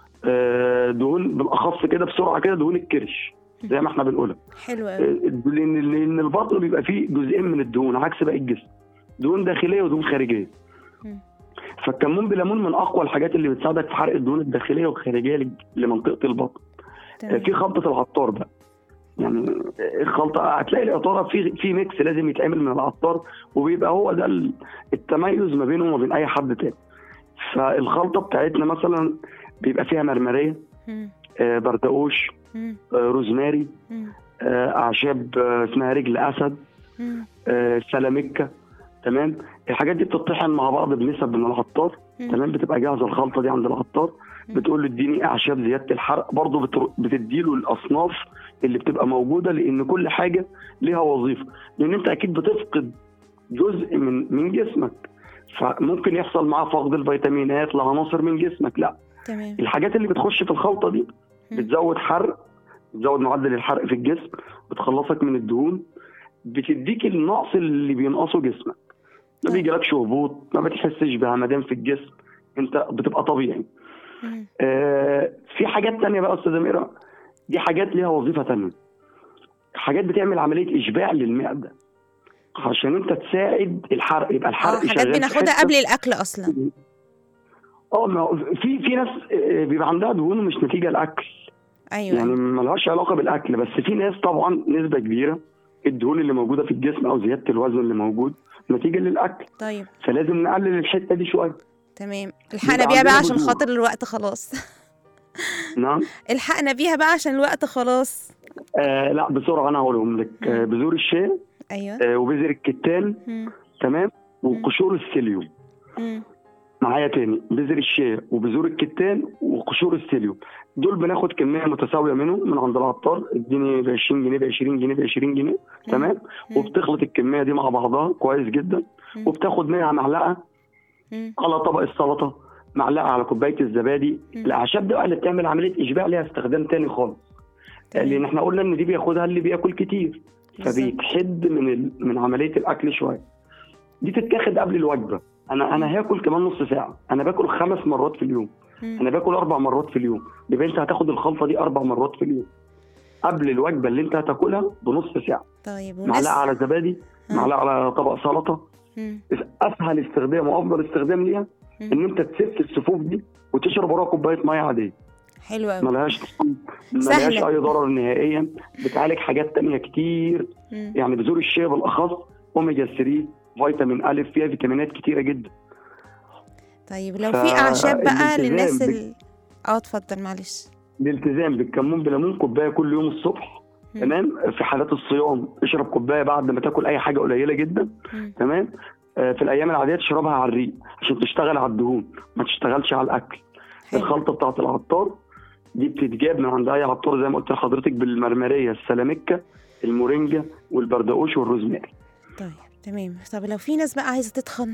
آه دهون بالاخص كده بسرعه كده دهون الكرش زي ما احنا بنقولها حلو آه، قوي لان لان البطن بيبقى فيه جزئين من الدهون عكس باقي الجسم دهون داخليه ودهون خارجيه مم. فالكمون بليمون من اقوى الحاجات اللي بتساعدك في حرق الدهون الداخليه والخارجيه لج- لمنطقه البطن آه، تمام في خلطه العطار بقى يعني الخلطه هتلاقي العطاره في في ميكس لازم يتعمل من العطار وبيبقى هو ده ال- التميز ما بينه وما بين اي حد تاني فالخلطه بتاعتنا مثلا بيبقى فيها مرمريه مم. آه، بردقوش مم. آه، روزماري مم. آه، اعشاب آه، اسمها رجل اسد مم. آه، سلامكه تمام الحاجات دي بتطحن مع بعض بنسب من العطار مم. تمام بتبقى جاهزه الخلطه دي عند العطار مم. بتقول له اديني اعشاب زياده الحرق برضه بتر- بتديله الاصناف اللي بتبقى موجوده لان كل حاجه ليها وظيفه لان انت اكيد بتفقد جزء من من جسمك فممكن يحصل معاه فقد الفيتامينات لعناصر من جسمك لا تمام الحاجات اللي بتخش في الخلطه دي مم. بتزود حرق بتزود معدل الحرق في الجسم بتخلصك من الدهون بتديك النقص اللي بينقصه جسمك ما طيب. بيجيلكش هبوط ما بتحسش بهمدان في الجسم انت بتبقى طبيعي مم. آه في حاجات تانية بقى يا استاذه ميرا دي حاجات ليها وظيفه تانية حاجات بتعمل عمليه اشباع للمعده عشان انت تساعد الحرق يبقى الحرق اه حاجات شغال في بناخدها حتة. قبل الاكل اصلا اه ما هو في في ناس آه، بيبقى عندها دهون مش نتيجه الاكل ايوه يعني ملهاش علاقه بالاكل بس في ناس طبعا نسبه كبيره الدهون اللي موجوده في الجسم او زياده الوزن اللي موجود نتيجه للاكل طيب فلازم نقلل الحته دي شويه تمام الحقنا بيبقى بيها بقى عندنا عشان بذور. خاطر الوقت خلاص نعم الحقنا بيها بقى عشان الوقت خلاص آه لا بسرعه انا هقولهم لك آه بذور الشاي ايوه آه وبذر الكتان مم. تمام وقشور السيليوم مم. معايا تاني بذر الشاي وبذور الكتان وقشور السيليوم دول بناخد كميه متساويه منهم من عند العطار اديني ب 20 جنيه ب 20 جنيه ب 20 جنيه تمام مم. وبتخلط الكميه دي مع بعضها كويس جدا مم. وبتاخد منها معلقه مم. على طبق السلطه معلقه على كوبايه الزبادي مم. الاعشاب دي بقى اللي بتعمل عمليه اشباع ليها استخدام تاني خالص تمام. لان احنا قلنا ان دي بياخدها اللي بياكل كتير بالظبط. فبيتحد من ال... من عمليه الاكل شويه دي تتاخد قبل الوجبه انا انا هاكل كمان نص ساعه انا باكل خمس مرات في اليوم مم. انا باكل اربع مرات في اليوم يبقى انت هتاخد الخلطه دي اربع مرات في اليوم قبل الوجبه اللي انت هتاكلها بنص ساعه طيب والناس معلقه على زبادي آه. معلقه على طبق سلطه مم. اسهل استخدام وافضل استخدام ليها مم. ان انت تسف الصفوف دي وتشرب وراها كوبايه ميه عاديه حلو قوي ملهاش ملهاش سهلة. اي ضرر نهائيا بتعالج حاجات تانية كتير مم. يعني بذور الشيا بالاخص اوميجا 3 فيتامين الف فيها فيتامينات كتيره جدا طيب لو ف- في اعشاب بقى الالتزام للناس بك- ال... اه اتفضل معلش الالتزام بالكمون بليمون كوبايه كل يوم الصبح مم. تمام في حالات الصيام اشرب كوبايه بعد ما تاكل اي حاجه قليله جدا مم. تمام آه، في الايام العاديه تشربها على الريق عشان تشتغل على الدهون ما تشتغلش على الاكل حلو الخلطه بتاعت العطار دي بتتجاب من عند اي عطار زي ما قلت لحضرتك بالمرمريه السلامكه المورينجا والبردقوش والروزماري طيب تمام طب لو في ناس بقى عايزه تتخن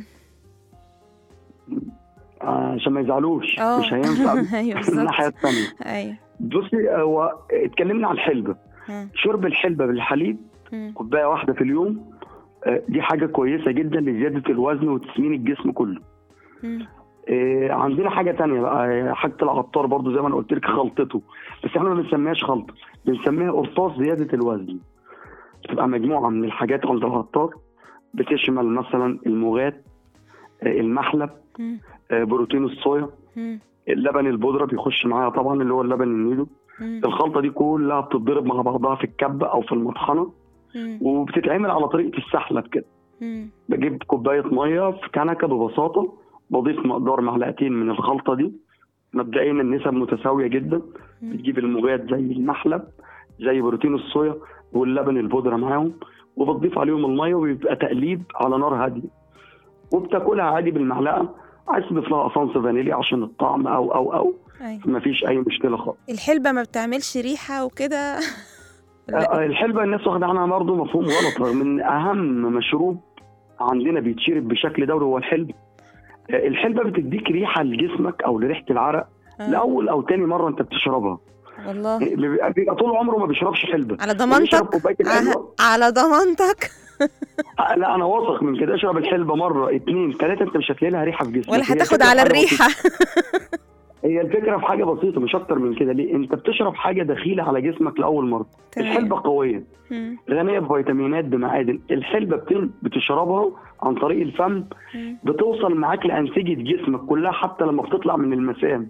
آه، عشان ما يزعلوش اه مش هينفع ايوه الناحيه بالظبط الثانيه ايوه بصي هو اتكلمنا عن الحلبه مم. شرب الحلبه بالحليب مم. كوبايه واحده في اليوم آه، دي حاجه كويسه جدا لزياده الوزن وتسمين الجسم كله مم. آه، عندنا حاجه تانية بقى آه، حاجه العطار برضو زي ما انا قلت لك خلطته بس احنا ما بنسميهاش خلطه بنسميها قرطاس زياده الوزن بتبقى مجموعه من الحاجات عند العطار بتشمل مثلا المغات آه، المحلب مم. آه، بروتين الصويا مم. اللبن البودره بيخش معاها طبعا اللي هو اللبن النيدو مم. الخلطه دي كلها بتتضرب مع بعضها في الكبه او في المطحنه مم. وبتتعمل على طريقه السحلب كده مم. بجيب كوبايه ميه في كنكه ببساطه بضيف مقدار معلقتين من الخلطه دي مبدئيا النسب متساويه جدا مم. بتجيب المغات زي المحلب زي بروتين الصويا واللبن البودره معاهم وبتضيف عليهم الميه وبيبقى تقليب على نار هاديه وبتاكلها عادي بالمعلقه عايز تضيف لها اسانس فانيليا عشان الطعم او او او ايوه مفيش اي مشكله خالص الحلبه ما بتعملش ريحه وكده لا. آه، الحلبة الناس واخدة عنها برضه مفهوم غلط رغم ان اهم مشروب عندنا بيتشرب بشكل دوري هو الحلبة آه، الحلبة بتديك ريحة لجسمك او لريحة العرق آه. لاول او تاني مرة انت بتشربها والله بيبقى بيبقى طول عمره ما بيشربش حلبة على بيشرب ضمانتك كوباية الحلوة ع- على ضمانتك آه، لا انا واثق من كده اشرب الحلبة مرة اتنين تلاتة انت مش هتلاقي لها ريحة في جسمك ولا هي هتاخد الفكرة على في حاجة الريحه بسيطة. هي الفكرة في حاجة بسيطة مش اكتر من كده ليه انت بتشرب حاجة دخيلة على جسمك لاول مرة تمام. الحلبة قوية مم. غنية بفيتامينات بمعادن الحلبة بت- بتشربها عن طريق الفم مم. بتوصل معاك لأنسجة جسمك كلها حتى لما بتطلع من المسام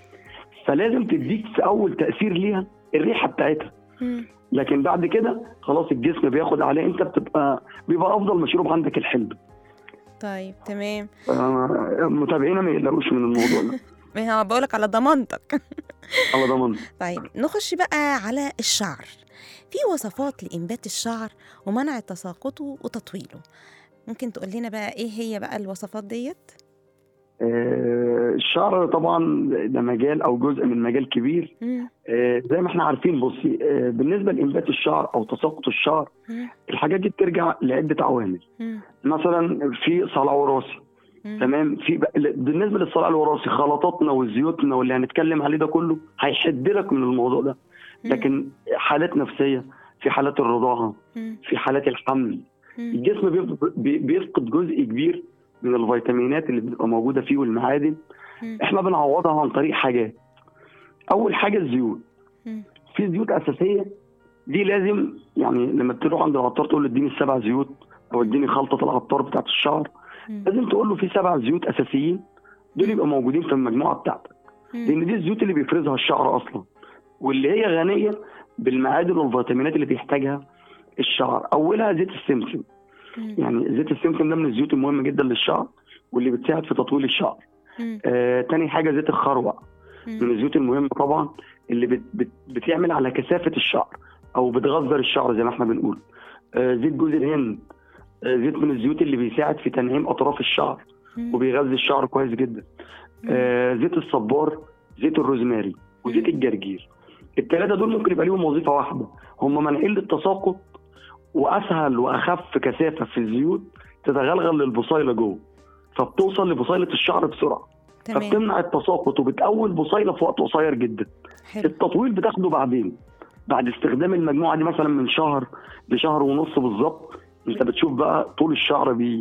فلازم تديك في أول تأثير ليها الريحة بتاعتها مم. لكن بعد كده خلاص الجسم بياخد عليه انت بتبقى بيبقى افضل مشروب عندك الحلبة طيب تمام آه، متابعينا ما يقلقوش من الموضوع ده ما هو بقولك على ضمانتك على ضمان طيب نخش بقى على الشعر في وصفات لإنبات الشعر ومنع تساقطه وتطويله ممكن تقول لنا بقى ايه هي بقى الوصفات ديت آه، الشعر طبعا ده مجال او جزء من مجال كبير مم. آه، زي ما احنا عارفين بصي آه، بالنسبه لانبات الشعر او تساقط الشعر مم. الحاجات دي بترجع لعده عوامل مم. مثلا في صلع وراثي مم. تمام في بق- بالنسبه للصلع الوراثي خلطاتنا وزيوتنا واللي هنتكلم عليه ده كله هيحد لك من الموضوع ده مم. لكن حالات نفسيه في حالات الرضاعه مم. في حالات الحمل مم. الجسم بيفقد- بي- بيفقد جزء كبير من الفيتامينات اللي بتبقى موجوده فيه والمعادن مم. احنا بنعوضها عن طريق حاجات اول حاجه الزيوت مم. في زيوت اساسيه دي لازم يعني لما تروح عند العطار تقول له اديني السبع زيوت او اديني خلطه العطار بتاعت الشعر مم. لازم تقول له في سبع زيوت اساسيين دول يبقوا موجودين في المجموعه بتاعتك مم. لان دي الزيوت اللي بيفرزها الشعر اصلا واللي هي غنيه بالمعادن والفيتامينات اللي بيحتاجها الشعر اولها زيت السمسم مم. يعني زيت السمسم ده من الزيوت المهمه جدا للشعر واللي بتساعد في تطويل الشعر مم. آه، تاني حاجه زيت الخروع من مم. الزيوت المهمه طبعا اللي بت بت بتعمل على كثافه الشعر او بتغذر الشعر زي ما احنا بنقول آه، زيت جوز الهند آه، زيت من الزيوت اللي بيساعد في تنعيم اطراف الشعر مم. وبيغذي الشعر كويس جدا آه، زيت الصبار زيت الروزماري وزيت الجرجير الثلاثه دول ممكن يبقى ليهم وظيفه واحده هم منعين للتساقط واسهل واخف كثافه في الزيوت تتغلغل للبصيله جوه فبتوصل لبصيله الشعر بسرعه تمام فبتمنع التساقط وبتقوي البصيله في وقت قصير جدا حلو التطويل بتاخده بعدين بعد استخدام المجموعه دي مثلا من شهر لشهر ونص بالظبط انت بتشوف بقى طول الشعر بي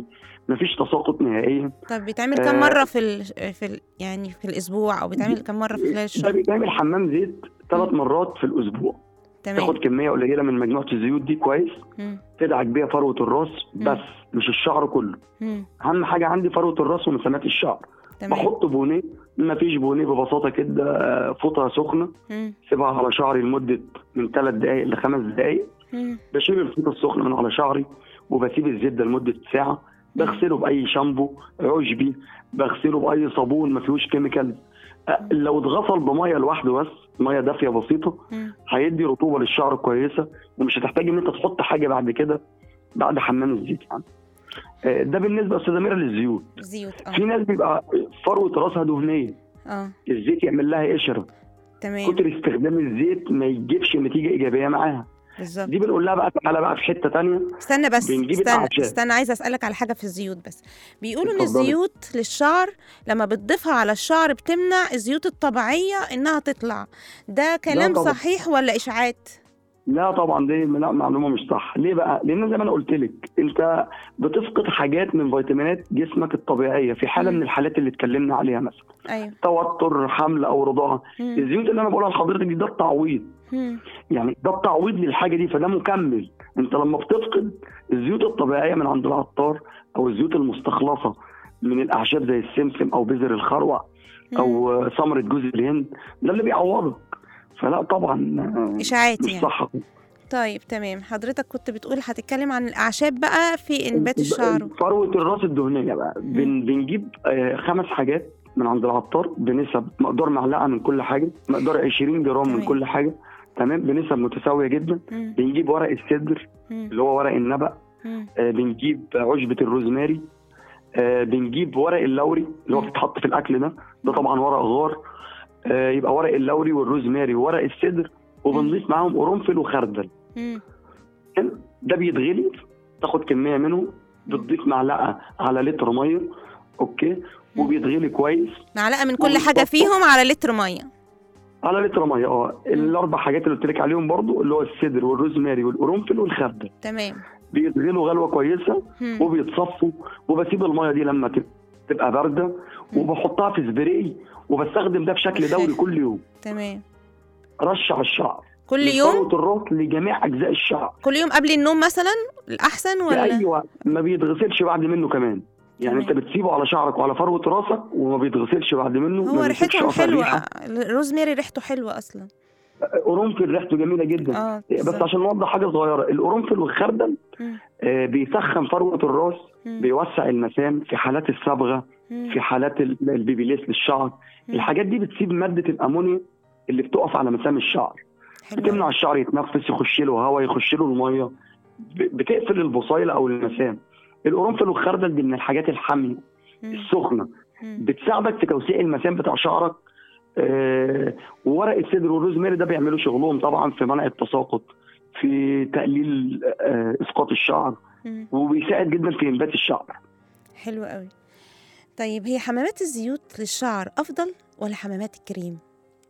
مفيش تساقط نهائيا طب بيتعمل آه. كم مره في ال... في ال... يعني في الاسبوع او بيتعمل كم مره في خلال ده الشهر بيتعمل حمام زيت ثلاث مرات في الاسبوع تمام تاخد كميه قليله من مجموعه الزيوت دي كويس مم. تدعك بيها فروه الراس بس مش الشعر كله مم. اهم حاجه عندي فروه الراس ومسامات الشعر تمام بحط بونيه مفيش بونيه ببساطه كده آه، فوطه سخنه مم. سيبها على شعري لمده من ثلاث دقائق لخمس دقائق مم. بشيل الفوطه السخنه من على شعري وبسيب الزيت ده لمده ساعه بغسله باي شامبو عشبي بغسله باي صابون ما فيهوش كيميكال أه، لو اتغسل بميه لوحده بس ميه دافيه بسيطه مم. هيدي رطوبه للشعر كويسه ومش هتحتاج ان انت تحط حاجه بعد كده بعد حمام الزيت يعني أه، ده بالنسبه يا استاذه اميره للزيوت زيوت في اه ناس بيبقى فروه راسها دهنيه اه الزيت يعمل لها قشره تمام كتر استخدام الزيت ما يجيبش نتيجه ايجابيه معاها بالظبط دي بنقول لها بقى تعالى بقى في حته تانية استنى بس بنجيب استنى الأعشاب. استنى عايزه اسالك على حاجه في الزيوت بس بيقولوا ان اتفضلي. الزيوت للشعر لما بتضيفها على الشعر بتمنع الزيوت الطبيعيه انها تطلع ده كلام طبعا. صحيح ولا اشاعات لا طبعا دي لا معلومه مش صح ليه بقى لان زي ما انا قلت لك انت بتفقد حاجات من فيتامينات جسمك الطبيعيه في حاله مم. من الحالات اللي اتكلمنا عليها مثلا ايوه توتر حمل او رضاعه مم. الزيوت اللي انا بقولها لحضرتك دي ده التعويض مم. يعني ده التعويض للحاجه دي فده مكمل انت لما بتفقد الزيوت الطبيعيه من عند العطار او الزيوت المستخلصه من الاعشاب زي السمسم او بذر الخروع او ثمره جوز الهند ده اللي بيعوضك فلا طبعا آه، اشاعات مش يعني صح طيب تمام حضرتك كنت بتقول هتتكلم عن الاعشاب بقى في انبات الشعر فروه الراس الدهنيه بقى بن بنجيب آه، خمس حاجات من عند العطار بنسب مقدار معلقه من كل حاجه مقدار 20 جرام من تمام. كل حاجه تمام بنسب متساويه جدا مم. بنجيب ورق السدر مم. اللي هو ورق النبأ مم. آه، بنجيب عشبة الروزماري آه، بنجيب ورق اللوري اللي هو مم. بيتحط في الأكل ده ده طبعا ورق غار آه، يبقى ورق اللوري والروزماري وورق السدر وبنضيف معاهم قرنفل وخردل مم. ده بيتغلي تاخد كمية منه بتضيف معلقة على لتر مية اوكي وبيتغلي كويس معلقه من كل وبالظبط. حاجه فيهم على لتر ميه على لتر ميه اه الاربع حاجات اللي قلت لك عليهم برضو اللي هو السدر والروزماري والقرنفل والخردل تمام بيتغلوا غلوه كويسه مم. وبيتصفوا وبسيب الميه دي لما تب- تبقى بارده وبحطها في سبراي وبستخدم ده بشكل دوري كل يوم تمام رش على الشعر كل من يوم فروة الراس لجميع اجزاء الشعر كل يوم قبل النوم مثلا الاحسن في ولا اي وقت ما بيتغسلش بعد منه كمان يعني تمام. انت بتسيبه على شعرك وعلى فروه راسك وما بيتغسلش بعد منه هو ما بيسيبش ريحتهم أثر حلوه ريحة. الروزماري ريحته حلوه اصلا قرنفل ريحته جميله جدا اه بس بالظبط. عشان نوضح حاجه صغيره القرنفل والخردل مم. آه، بيسخن فروه الراس مم. بيوسع المسام في حالات الصبغه مم. في حالات ال- البيبيليس للشعر مم. الحاجات دي بتسيب ماده الامونيا اللي بتقف على مسام الشعر حلو بتمنع أوي. الشعر يتنفس يخش له هواء يخش له الميه ب- بتقفل البصيله او المسام القرنفل والخردل دي من الحاجات الحاميه مم. السخنه مم. بتساعدك في توسيع المسام بتاع شعرك آه، وورق السدر والروزماري ده بيعملوا شغلهم طبعا في منع التساقط في تقليل آه، اسقاط الشعر مم. وبيساعد جدا في انبات الشعر حلو قوي طيب هي حمامات الزيوت للشعر افضل ولا حمامات الكريم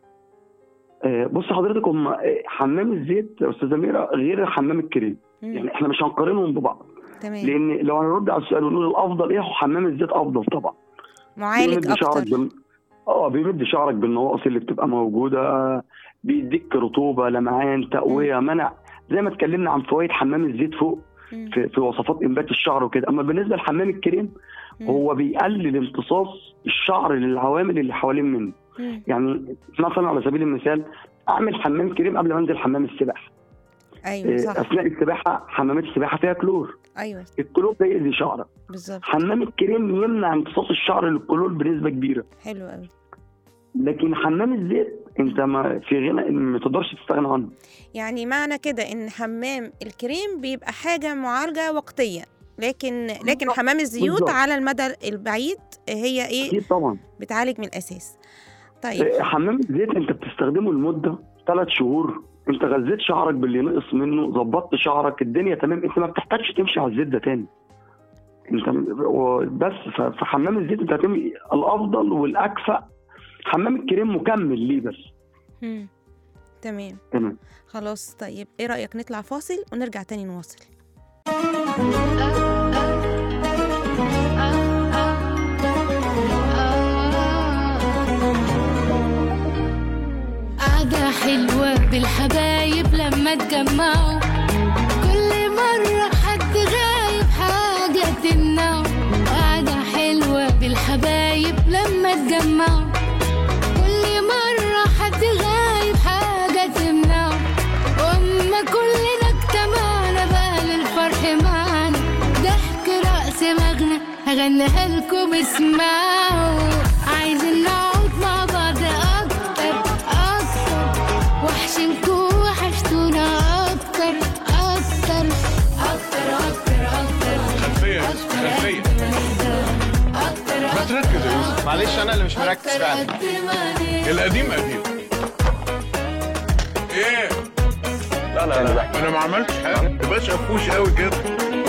آه، بص حضرتك هم آه، حمام الزيت يا استاذه ميرا غير حمام الكريم مم. يعني احنا مش هنقارنهم ببعض تمام لان لو هنرد على السؤال ونقول الافضل ايه هو حمام الزيت افضل طبعا معالج بيمد شعرك اكتر بال... اه بيمد شعرك بالنواقص اللي بتبقى موجوده بيديك رطوبه لمعان تقويه منع زي ما اتكلمنا عن فوائد حمام الزيت فوق مم. في, في وصفات انبات الشعر وكده اما بالنسبه لحمام الكريم مم. هو بيقلل امتصاص الشعر للعوامل اللي حوالين منه مم. يعني مثلا على سبيل المثال اعمل حمام كريم قبل ما انزل حمام السباحه ايوه إيه، صح اثناء السباحه حمامات السباحه فيها كلور ايوه الكلور ده يأذي شعرك بالظبط حمام الكريم يمنع امتصاص الشعر للكلور بنسبه كبيره حلو قوي لكن حمام الزيت انت ما في غنى ما تقدرش تستغنى عنه يعني معنى كده ان حمام الكريم بيبقى حاجه معالجه وقتيه لكن لكن بالظبط. حمام الزيوت بالظبط. على المدى البعيد هي ايه اكيد طبعا بتعالج من الاساس طيب إيه، حمام الزيت انت بتستخدمه لمده ثلاث شهور انت غذيت شعرك باللي نقص منه ظبطت شعرك الدنيا تمام انت ما بتحتاجش تمشي على الزيت ده تاني انت و- بس ف- فحمام الزيت انت هتمشي الافضل والاكفأ حمام الكريم مكمل ليه بس مم. تمام تمام خلاص طيب ايه رايك نطلع فاصل ونرجع تاني نواصل بالحبايب لما اتجمعوا كل مرة حد غايب حاجة تمنعه قعدة حلوة بالحبايب لما اتجمعوا كل مرة حد غايب حاجة تمنعه وأما كلنا اجتمعنا بقى للفرح معانا ضحك رقص مغنى هغنيها لكم اسمعوا عايزين نقعد مع بعض أكتر أكتر وحشنكوا وحشتونا أكتر أكتر أكتر أكتر أكتر خلفية خلفية أكتر ما تركز يا يوسف معلش انا اللي مش مركز فعلا القديم قديم ايه لا لا لا انا ما عملتش حاجه تبقاش قفوش قوي كده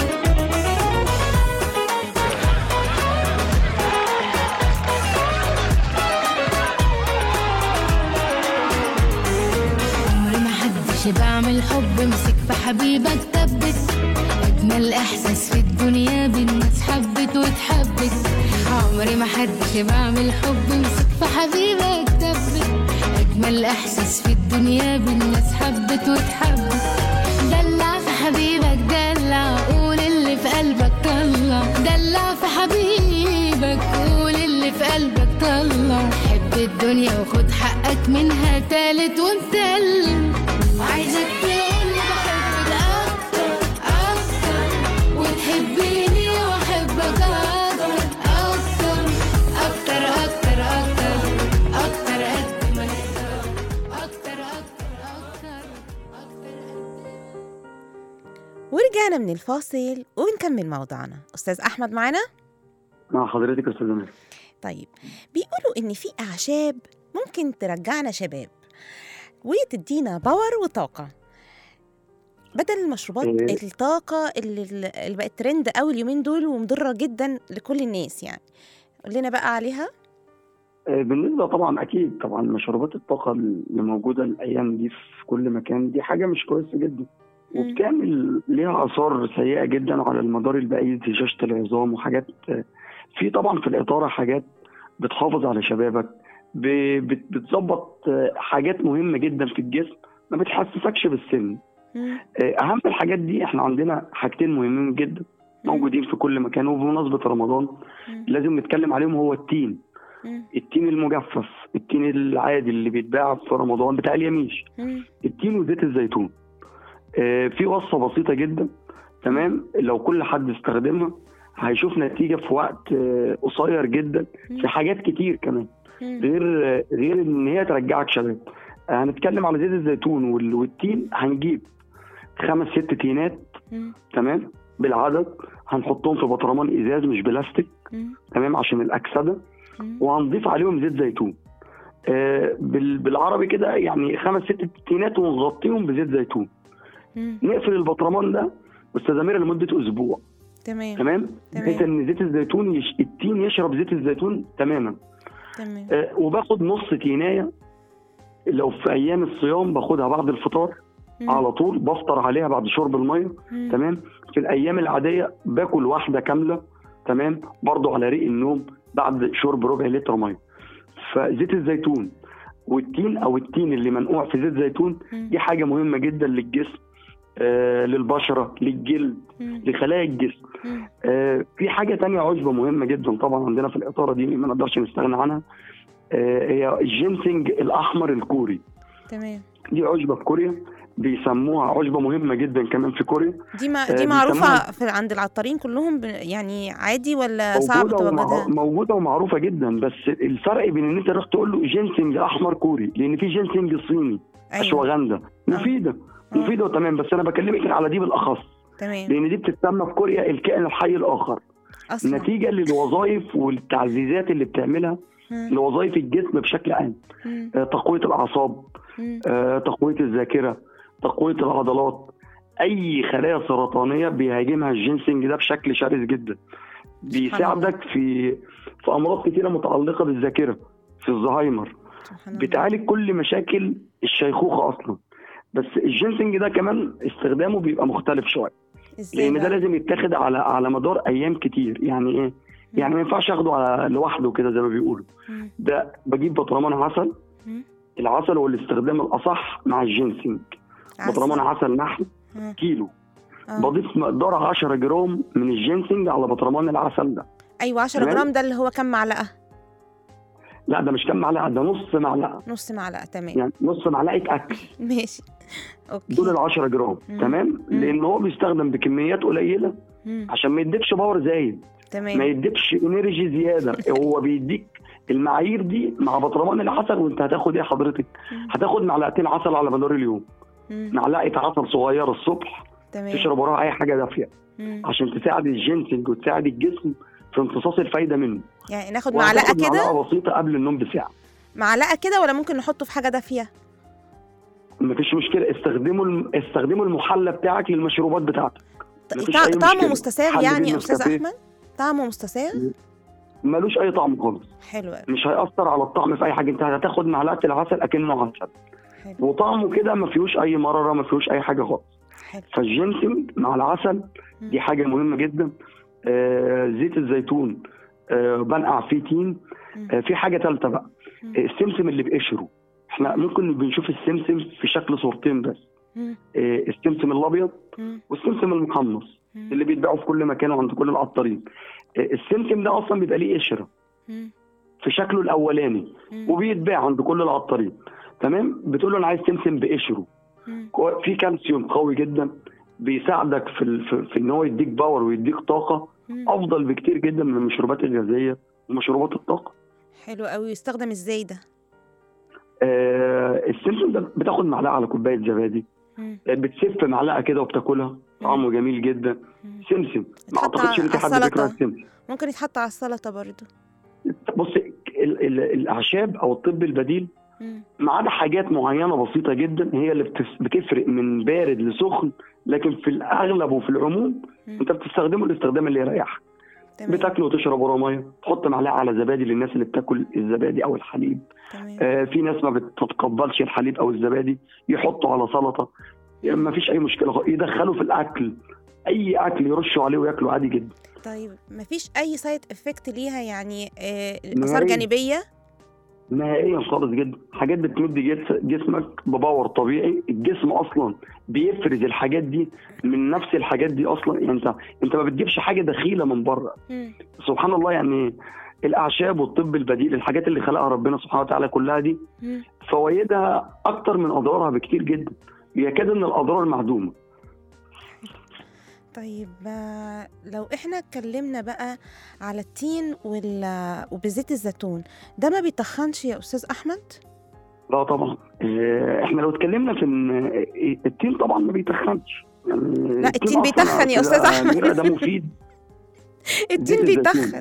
عمري ما حدش بعمل حب مسك في حبيبك ثبت اجمل احساس في الدنيا بالناس حبت واتحبت عمري ما حدش بعمل حب مسك في حبيبك ثبت اجمل احساس في الدنيا بالناس حبت واتحبت دلع في حبيبك دلع قول اللي في قلبك طلع دلع في حبيبك قول اللي في قلبك طلع حب الدنيا وخد حقك منها تالت ومتلم عايزك تقولي بحبك اكتر اكتر وتحبيني واحبك اكتر اكتر اكتر اكتر اكتر اكتر قد ما نقدر اكتر اكتر اكتر اكتر ورجعنا من الفاصل وبنكمل موضوعنا أستاذ أحمد معانا مع حضرتك يا استاذ أمير. طيب بيقولوا إن في أعشاب ممكن ترجعنا شباب وتدينا باور وطاقة بدل المشروبات إيه. الطاقة اللي, اللي بقت ترند قوي اليومين دول ومضرة جدا لكل الناس يعني قول لنا بقى عليها آه، بالنسبه طبعا اكيد طبعا مشروبات الطاقه اللي موجوده الايام دي في كل مكان دي حاجه مش كويسه جدا مم. وبتعمل ليها اثار سيئه جدا على المدار البعيد هشاشه العظام وحاجات آه، في طبعا في الاطار حاجات بتحافظ على شبابك ب- بت- بتظبط آه، حاجات مهمه جدا في الجسم ما بتحسسكش بالسن مم. آه، اهم الحاجات دي احنا عندنا حاجتين مهمين جدا موجودين في كل مكان وبمناسبه رمضان مم. لازم نتكلم عليهم هو التين مم. التين المجفف التين العادي اللي بيتباع في رمضان بتاع اليميش مم. التين وزيت الزيتون آه، في وصفه بسيطه جدا تمام لو كل حد استخدمها هيشوف نتيجه في وقت آه، قصير جدا في حاجات كتير كمان مم. غير آه، غير ان هي ترجعك شباب آه، هنتكلم على زيت الزيتون وال- والتين هنجيب خمس ست تينات مم. تمام بالعدد هنحطهم في بطرمان ازاز مش بلاستيك مم. تمام عشان الاكسده مم. وهنضيف عليهم زيت زيتون آه، بال- بالعربي كده يعني خمس ست تينات ونغطيهم بزيت زيتون مم. نقفل البطرمان ده استاذ امير لمده اسبوع تمام تمام تمام. بحيث ان زيت الزيتون يش... التين يشرب زيت الزيتون تماما تمام آه، وباخد نص تينايه لو في ايام الصيام باخدها بعد الفطار مم. على طول بفطر عليها بعد شرب الميه مم. تمام في الايام العاديه باكل واحده كامله تمام برضو على ريق النوم بعد شرب ربع لتر ميه فزيت الزيتون والتين او التين اللي منقوع في زيت زيتون مم. دي حاجه مهمه جدا للجسم آه للبشره للجلد مم. لخلايا الجسم مم. آه في حاجه تانية عشبه مهمه جدا طبعا عندنا في الاطاره دي ما نقدرش نستغنى عنها آه هي الجينسينج الاحمر الكوري تمام دي عشبه في كوريا بيسموها عشبه مهمه جدا كمان في كوريا دي ما آه، دي معروفة بيسموها- في عند العطارين كلهم ب... يعني عادي ولا صعب موجوده ومع... توجدها؟ موجوده ومعروفه جدا بس الفرق بين ان انت تروح تقول له جينسينج احمر كوري لان في جينسينج صيني اشواغندا مفيده آه. مفيده تمام بس انا بكلمك على دي بالاخص تمام لان دي بتتسمى في كوريا الكائن الحي الاخر اصلا نتيجه للوظائف والتعزيزات اللي بتعملها مم. لوظائف الجسم بشكل عام مم. آه، تقويه الاعصاب مم. آه، تقويه الذاكره تقويه العضلات اي خلايا سرطانيه بيهاجمها الجينسينج ده بشكل شرس جدا بيساعدك في في امراض كتيره متعلقه بالذاكره في الزهايمر سبحان الله. بتعالج كل مشاكل الشيخوخه اصلا بس الجينسينج ده كمان استخدامه بيبقى مختلف شويه ازاي لان ده بقى؟ لازم يتاخد على على مدار ايام كتير يعني ايه يعني ما ينفعش اخده على لوحده كده زي ما بيقولوا مم. ده بجيب برطمان عسل مم. العسل هو الاستخدام الاصح مع الجنسنج برطمان عسل نحل مم. كيلو آه. بضيف مقدار 10 جرام من الجنسنج على برطمان العسل ده ايوه 10 تمام. جرام ده اللي هو كام معلقه لا ده مش كام معلقه ده نص معلقه نص معلقه تمام يعني نص معلقه اكل ماشي اوكي دول ال 10 جرام مم. تمام مم. لان هو بيستخدم بكميات قليله مم. عشان ما يديكش باور زايد ما تمام يديكش انرجي زياده هو بيديك المعايير دي مع برطمان العسل وانت هتاخد ايه حضرتك مم. هتاخد معلقتين عسل على مدار اليوم مم. معلقه عسل صغيره الصبح تمام تشرب وراها اي حاجه دافيه مم. عشان تساعد الجنسنج وتساعد الجسم في امتصاص الفايده منه يعني ناخد معلقه وهتاخد كده معلقه بسيطه قبل النوم بساعه معلقه كده ولا ممكن نحطه في حاجه دافيه مفيش مشكله استخدموا الم... استخدموا المحلى بتاعك للمشروبات بتاعتك مفيش طع- أي طعمه مشكلة. مستساغ حل يعني بيه يا استاذ النسكافيه. احمد طعمه مستساغ ملوش اي طعم خالص حلو قوي مش هيأثر على الطعم في اي حاجه انت هتاخد معلقه العسل اكنه عسل حلو وطعمه كده ما فيهوش اي مراره ما فيهوش اي حاجه خالص حلو فالجنسنج مع العسل دي حاجه مهمه جدا آه زيت الزيتون آه بنقع فيه تين مم. آه في حاجه ثالثه بقى مم. آه السمسم اللي بقشره احنا ممكن بنشوف السمسم في شكل صورتين بس مم. آه السمسم الابيض مم. والسمسم المحمص مم. اللي بيتباعوا في كل مكان وعند كل العطارين آه السمسم ده اصلا بيبقى ليه قشره مم. في شكله الاولاني مم. وبيتباع عند كل العطارين تمام بتقول له انا عايز سمسم بقشره مم. كو- في كالسيوم قوي جدا بيساعدك في ال- في, في ان هو يديك باور ويديك طاقه مم. افضل بكتير جدا من المشروبات الغازيه ومشروبات الطاقه حلو قوي يستخدم ازاي ده آه السمسم ده بتاخد معلقه على كوبايه زبادي مم. آه، بتسف معلقه كده وبتاكلها طعمه جميل جدا مم. سمسم ما يتحط اعتقدش ان على في حد السلطة. بيكره السمسم ممكن يتحط على السلطه برضو بص ال- ال- الاعشاب او الطب البديل مم. ما عدا حاجات معينه بسيطه جدا هي اللي بتس- بتفرق من بارد لسخن لكن في الاغلب وفي العموم مم. انت بتستخدمه الاستخدام اللي يريحك تمام بتاكله وتشرب وراه ميه تحط معلقه على زبادي للناس اللي بتاكل الزبادي او الحليب تمام آه في ناس ما بتتقبلش الحليب او الزبادي يحطوا على سلطه يعني ما فيش اي مشكله خالص. يدخلوا في الاكل اي اكل يرشوا عليه وياكلوا عادي جدا طيب مفيش اي سايد افكت ليها يعني آه، اثار نهائي. جانبيه نهائيا خالص جدا حاجات بتمد جس- جسمك بباور طبيعي الجسم اصلا بيفرز الحاجات دي من نفس الحاجات دي اصلا يعني انت انت ما بتجيبش حاجه دخيله من بره مم. سبحان الله يعني الاعشاب والطب البديل الحاجات اللي خلقها ربنا سبحانه وتعالى كلها دي مم. فوائدها اكتر من اضرارها بكتير جدا يكاد ان الاضرار معدومه طيب آه، لو احنا اتكلمنا بقى على التين وال... وبزيت الزيتون ده ما بيتخنش يا استاذ احمد لا طبعا آه، احنا لو اتكلمنا في ان آه، التين طبعا ما بيتخنش يعني لا، التين أصلاً بيتخن يا أستاذ كده أحمد. أميرة ده مفيد التين زيت الزيتون. بيتخن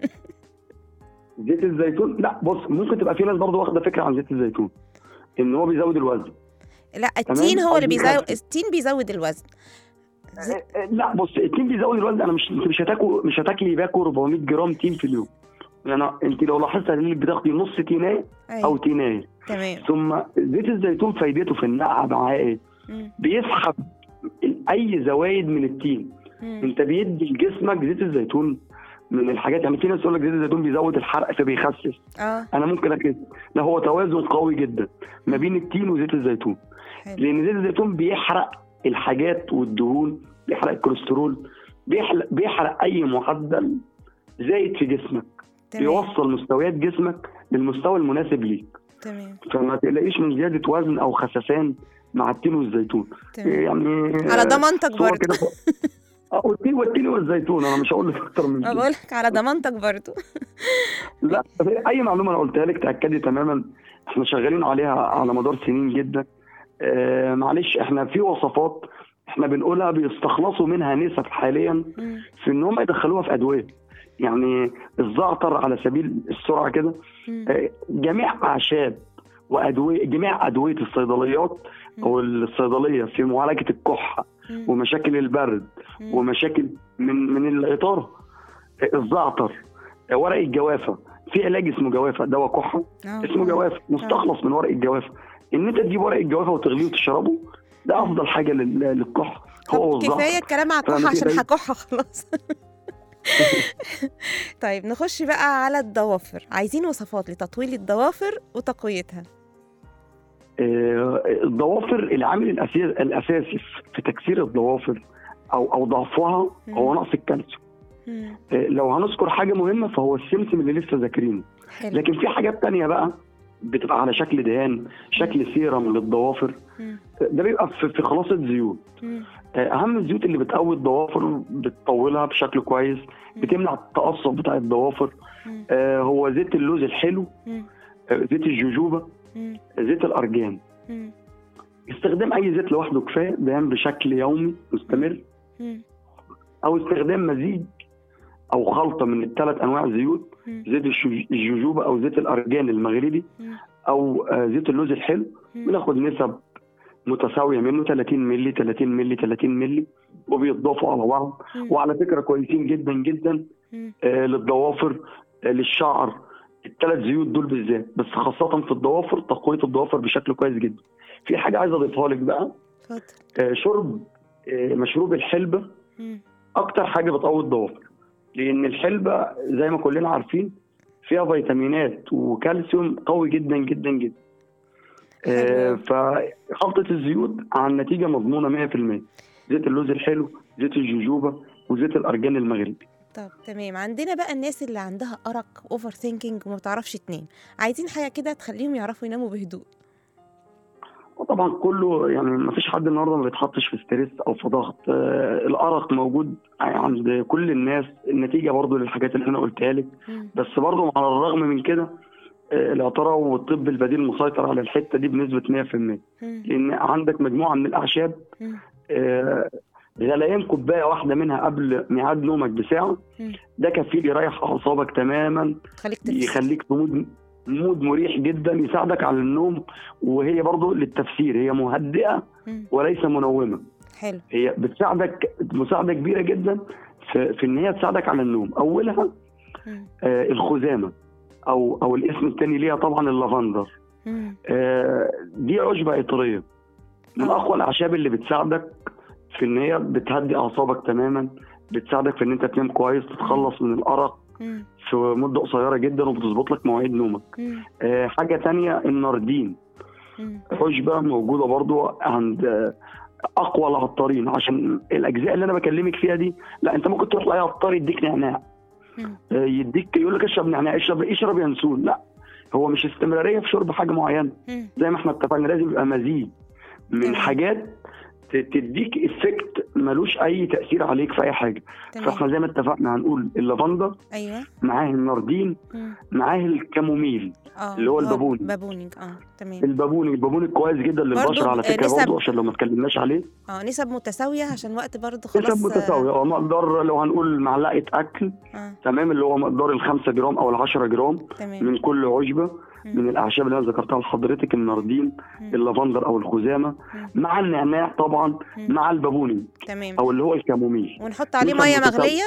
زيت الزيتون لا بص ممكن تبقى في ناس برضه واخده فكره عن زيت الزيتون ان هو بيزود الوزن لا التين هو اللي قصدي بيزود خفيف. التين بيزود الوزن زي- آه، آه، لا بص التين بيزود الوزن انا مش انت مش هتاكل مش هتاكلي باكل 400 جرام تين في اليوم يعني انت لو لاحظت هتلاقيك بتاخدي نص تينايه او ايوه تينايه تمام ثم زيت الزيتون فايدته في النقع معاه ايه؟ مم. بيسحب اي زوايد من التين مم. انت بيدي لجسمك زيت الزيتون من الحاجات يعني في ناس تقول لك زيت الزيتون بيزود الحرق فبيخسس اه انا ممكن اكد لا هو توازن قوي جدا ما بين التين وزيت الزيتون حلو لان زيت الزيتون بيحرق الحاجات والدهون بيحرق الكوليسترول بيحرق, بيحرق اي معدل زايد في جسمك تمام بيوصل مستويات جسمك للمستوى المناسب ليك تمام فما تقلقيش من زياده وزن او خسسان مع التين والزيتون تمام يعني على ضمانتك صور برضه كده فوق. اه والتين والتين والزيتون انا مش هقول لك اكتر من ما كده بقولك على ضمانتك برضه لا اي معلومه انا قلتها لك تاكدي تماما احنا شغالين عليها على مدار سنين جدا آه معلش احنا في وصفات احنا بنقولها بيستخلصوا منها نسب حاليا مم. في ان هم يدخلوها في ادويه يعني الزعتر على سبيل السرعه كده مم. آه، جميع اعشاب وادويه جميع ادويه الصيدليات او الصيدليه في معالجه الكحه مم. ومشاكل البرد مم. ومشاكل من من العطاره الزعتر ورق الجوافه في علاج اسمه جوافه دواء كحه آه. اسمه جوافه مستخلص من ورق الجوافه ان انت تجيب ورق الجوافه وتغليه وتشربه ده افضل حاجه لل- للكحه هو طب والزعتر كفايه الكلام على فما الكحه عشان تقلقيش. هكح خلاص طيب نخش بقى على الضوافر عايزين وصفات لتطويل الضوافر وتقويتها آه، الضوافر العامل الاساسي الاساسي في تكسير الضوافر او او ضعفها هو نقص الكالسيوم مم. آه، لو هنذكر حاجه مهمه فهو السمسم اللي لسه ذاكرينه حلو لكن في حاجات تانية بقى بتبقى على شكل دهان شكل سيرم للضوافر مم. ده بيبقى في في خلاصه زيوت مم. اهم الزيوت اللي بتقوي الضوافر بتطولها بشكل كويس بتمنع التقصف بتاع الضوافر مم. آه، هو زيت اللوز الحلو مم. آه، زيت الجوجوبا مم. زيت الارجان مم. استخدام اي زيت لوحده كفايه دهان بشكل يومي مستمر مم. او استخدام مزيج او خلطه من الثلاث انواع زيوت مم. زيت الشو- الجوجوبا او زيت الارجان المغربي مم. او آه، زيت اللوز الحلو مم. بناخد نسب متساويه منه 30 مللي 30 مللي 30 مللي وبيتضافوا على بعض مم. وعلى فكره كويسين جدا جدا مم. آه، للضوافر آه، للشعر الثلاث زيوت دول بالذات بس خاصه في الضوافر تقويه الضوافر بشكل كويس جدا في حاجه عايز اضيفها لك بقى اتفضل آه، شرب آه، مشروب الحلبه مم. اكتر حاجه بتقوي الضوافر لان الحلبه زي ما كلنا عارفين فيها فيتامينات وكالسيوم قوي جدا جدا جدا آه، فخلطه الزيوت عن نتيجه مضمونه 100% زيت اللوز الحلو زيت الجوجوبا وزيت الارجان المغربي طب تمام عندنا بقى الناس اللي عندها أرق اوفر ثينكينج وما بتعرفش تنام عايزين حاجة كده تخليهم يعرفوا يناموا بهدوء وطبعا كله يعني ما فيش حد النهارده ما بيتحطش في ستريس او في ضغط آه، الارق موجود عند كل الناس النتيجه برضو للحاجات اللي انا قلتها لك مم. بس برضو على الرغم من كده آه، الاعتراف والطب البديل مسيطر على الحته دي بنسبه 100% مم. لان عندك مجموعه من الاعشاب مم. آه، غليان كوبايه واحده منها قبل ميعاد نومك بساعه مم. ده كفيل يريح اعصابك تماما خليك تفصل يخليك في مود مود مريح جدا يساعدك على النوم وهي برضو للتفسير هي مهدئه مم. وليس منومه حلو هي بتساعدك مساعده كبيره جدا في, في ان هي تساعدك على النوم اولها مم. آه الخزامه او او الاسم الثاني ليها طبعا اللافندر مم. آه دي عشبه عطريه من آه. اقوى الاعشاب اللي بتساعدك في ان هي بتهدي اعصابك تماما بتساعدك في ان انت تنام كويس تتخلص من الارق مم. في مده قصيره جدا وبتظبط لك مواعيد نومك مم. آه حاجه تانية الناردين مم. عشبه موجوده برضو عند آه، اقوى العطارين عشان الاجزاء اللي انا بكلمك فيها دي لا انت ممكن تروح لاي عطار يديك نعناع مم. آه، يديك يقول لك اشرب نعناع اشرب اشرب ينسون لا هو مش استمراريه في شرب حاجه معينه مم. زي ما احنا اتفقنا لازم يبقى مزيج من تمام. حاجات ت- تديك افكت ملوش اي تاثير عليك في اي حاجه فاحنا تمام زي ما اتفقنا هنقول اللافندر ايوه معاه الناردين مم. معاه الكاموميل اه اللي هو البابوني. بابونينج اه تمام البابوني البابوني كويس جدا للبشره برضو على آه، فكره نسب- برضه عشان لو ما اتكلمناش عليه اه نسب متساوية عشان وقت برضه خلاص نسب متساويه اه مقدار لو هنقول معلقه اكل اه تمام اللي هو مقدار ال 5 جرام او ال 10 جرام تمام من كل عشبه مم. من الاعشاب اللي انا ذكرتها لحضرتك الناردين مم. اللافندر او الخزامه مم. مع النعناع طبعا مم. مع البابوني تمام او اللي هو الكاموميل ونحط عليه نسب مية متساوية. مغلية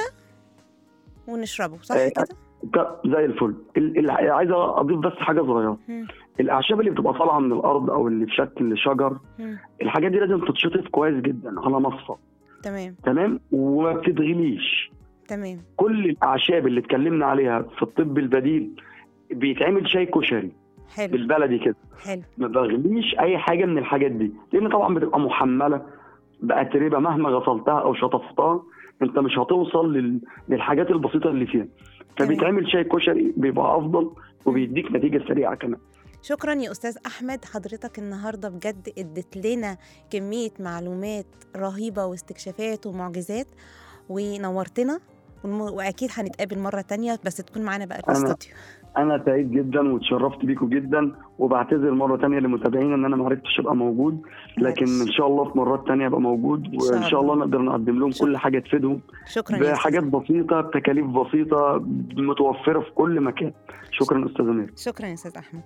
ونشربه صح آه، كده؟ ك- زي الفل ال- ال- عايز اضيف بس حاجه صغيره مم. الاعشاب اللي بتبقى طالعه من الارض او اللي بشكل شجر مم. الحاجات دي لازم تتشطف كويس جدا على مصفى تمام تمام وما بتتغليش تمام كل الاعشاب اللي اتكلمنا عليها في الطب البديل بيتعمل شاي كشري حلو بالبلدي كده حلو ما بغليش اي حاجه من الحاجات دي لان طبعا بتبقى محمله بأتربة مهما غسلتها او شطفتها انت مش هتوصل لل... للحاجات البسيطه اللي فيها فبيتعمل شاي كشري بيبقى افضل وبيديك نتيجه سريعه كمان شكرا يا استاذ احمد حضرتك النهارده بجد اديت لنا كميه معلومات رهيبه واستكشافات ومعجزات ونورتنا والم- واكيد هنتقابل مره تانية بس تكون معانا بقى في أنا- الاستوديو انا سعيد جدا واتشرفت بيكم جدا وبعتذر مره تانية لمتابعينا ان انا ما عرفتش ابقى موجود لكن معلش. ان شاء الله في مرات تانية ابقى موجود شاء وان شاء الله. الله نقدر نقدم لهم شكرا. كل حاجه تفيدهم شكرا يا بحاجات أستاذ. بسيطه بتكاليف بسيطه متوفره في كل مكان شكرا استاذ امير شكرا يا استاذ احمد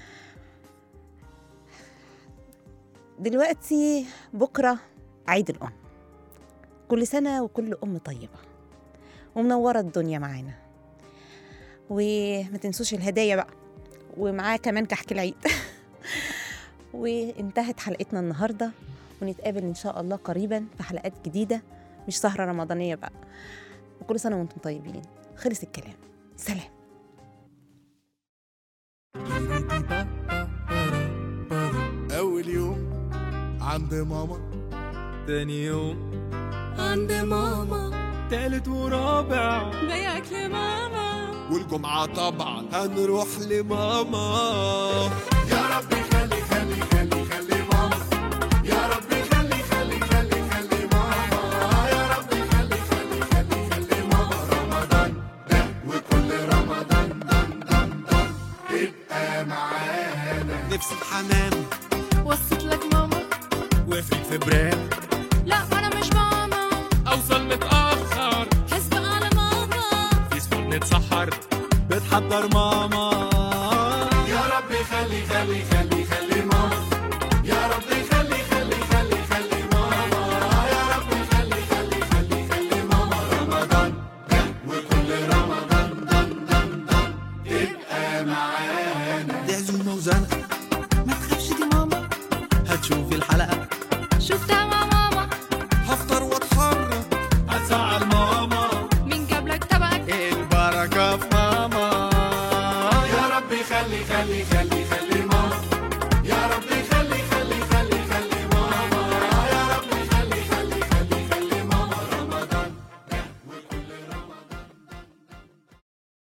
دلوقتي بكره عيد الام كل سنه وكل ام طيبه ومنوره الدنيا معانا وما تنسوش الهدايا بقى ومعاه كمان كحك العيد وانتهت حلقتنا النهارده ونتقابل ان شاء الله قريبا في حلقات جديده مش سهره رمضانيه بقى وكل سنه وانتم طيبين خلص الكلام سلام عند ماما تاني يوم عند ماما تالت ورابع ده أكل ماما والجمعة طبعا هنروح لماما يا ربي خلي خلي خلي خلي ماما يا ربي خلي خلي خلي خلي ماما يا ربي خلي خلي خلي خلي ماما رمضان ده وكل رمضان دم دم دم تبقى معانا نفس الحمام وصيت لك ماما وقفت في برام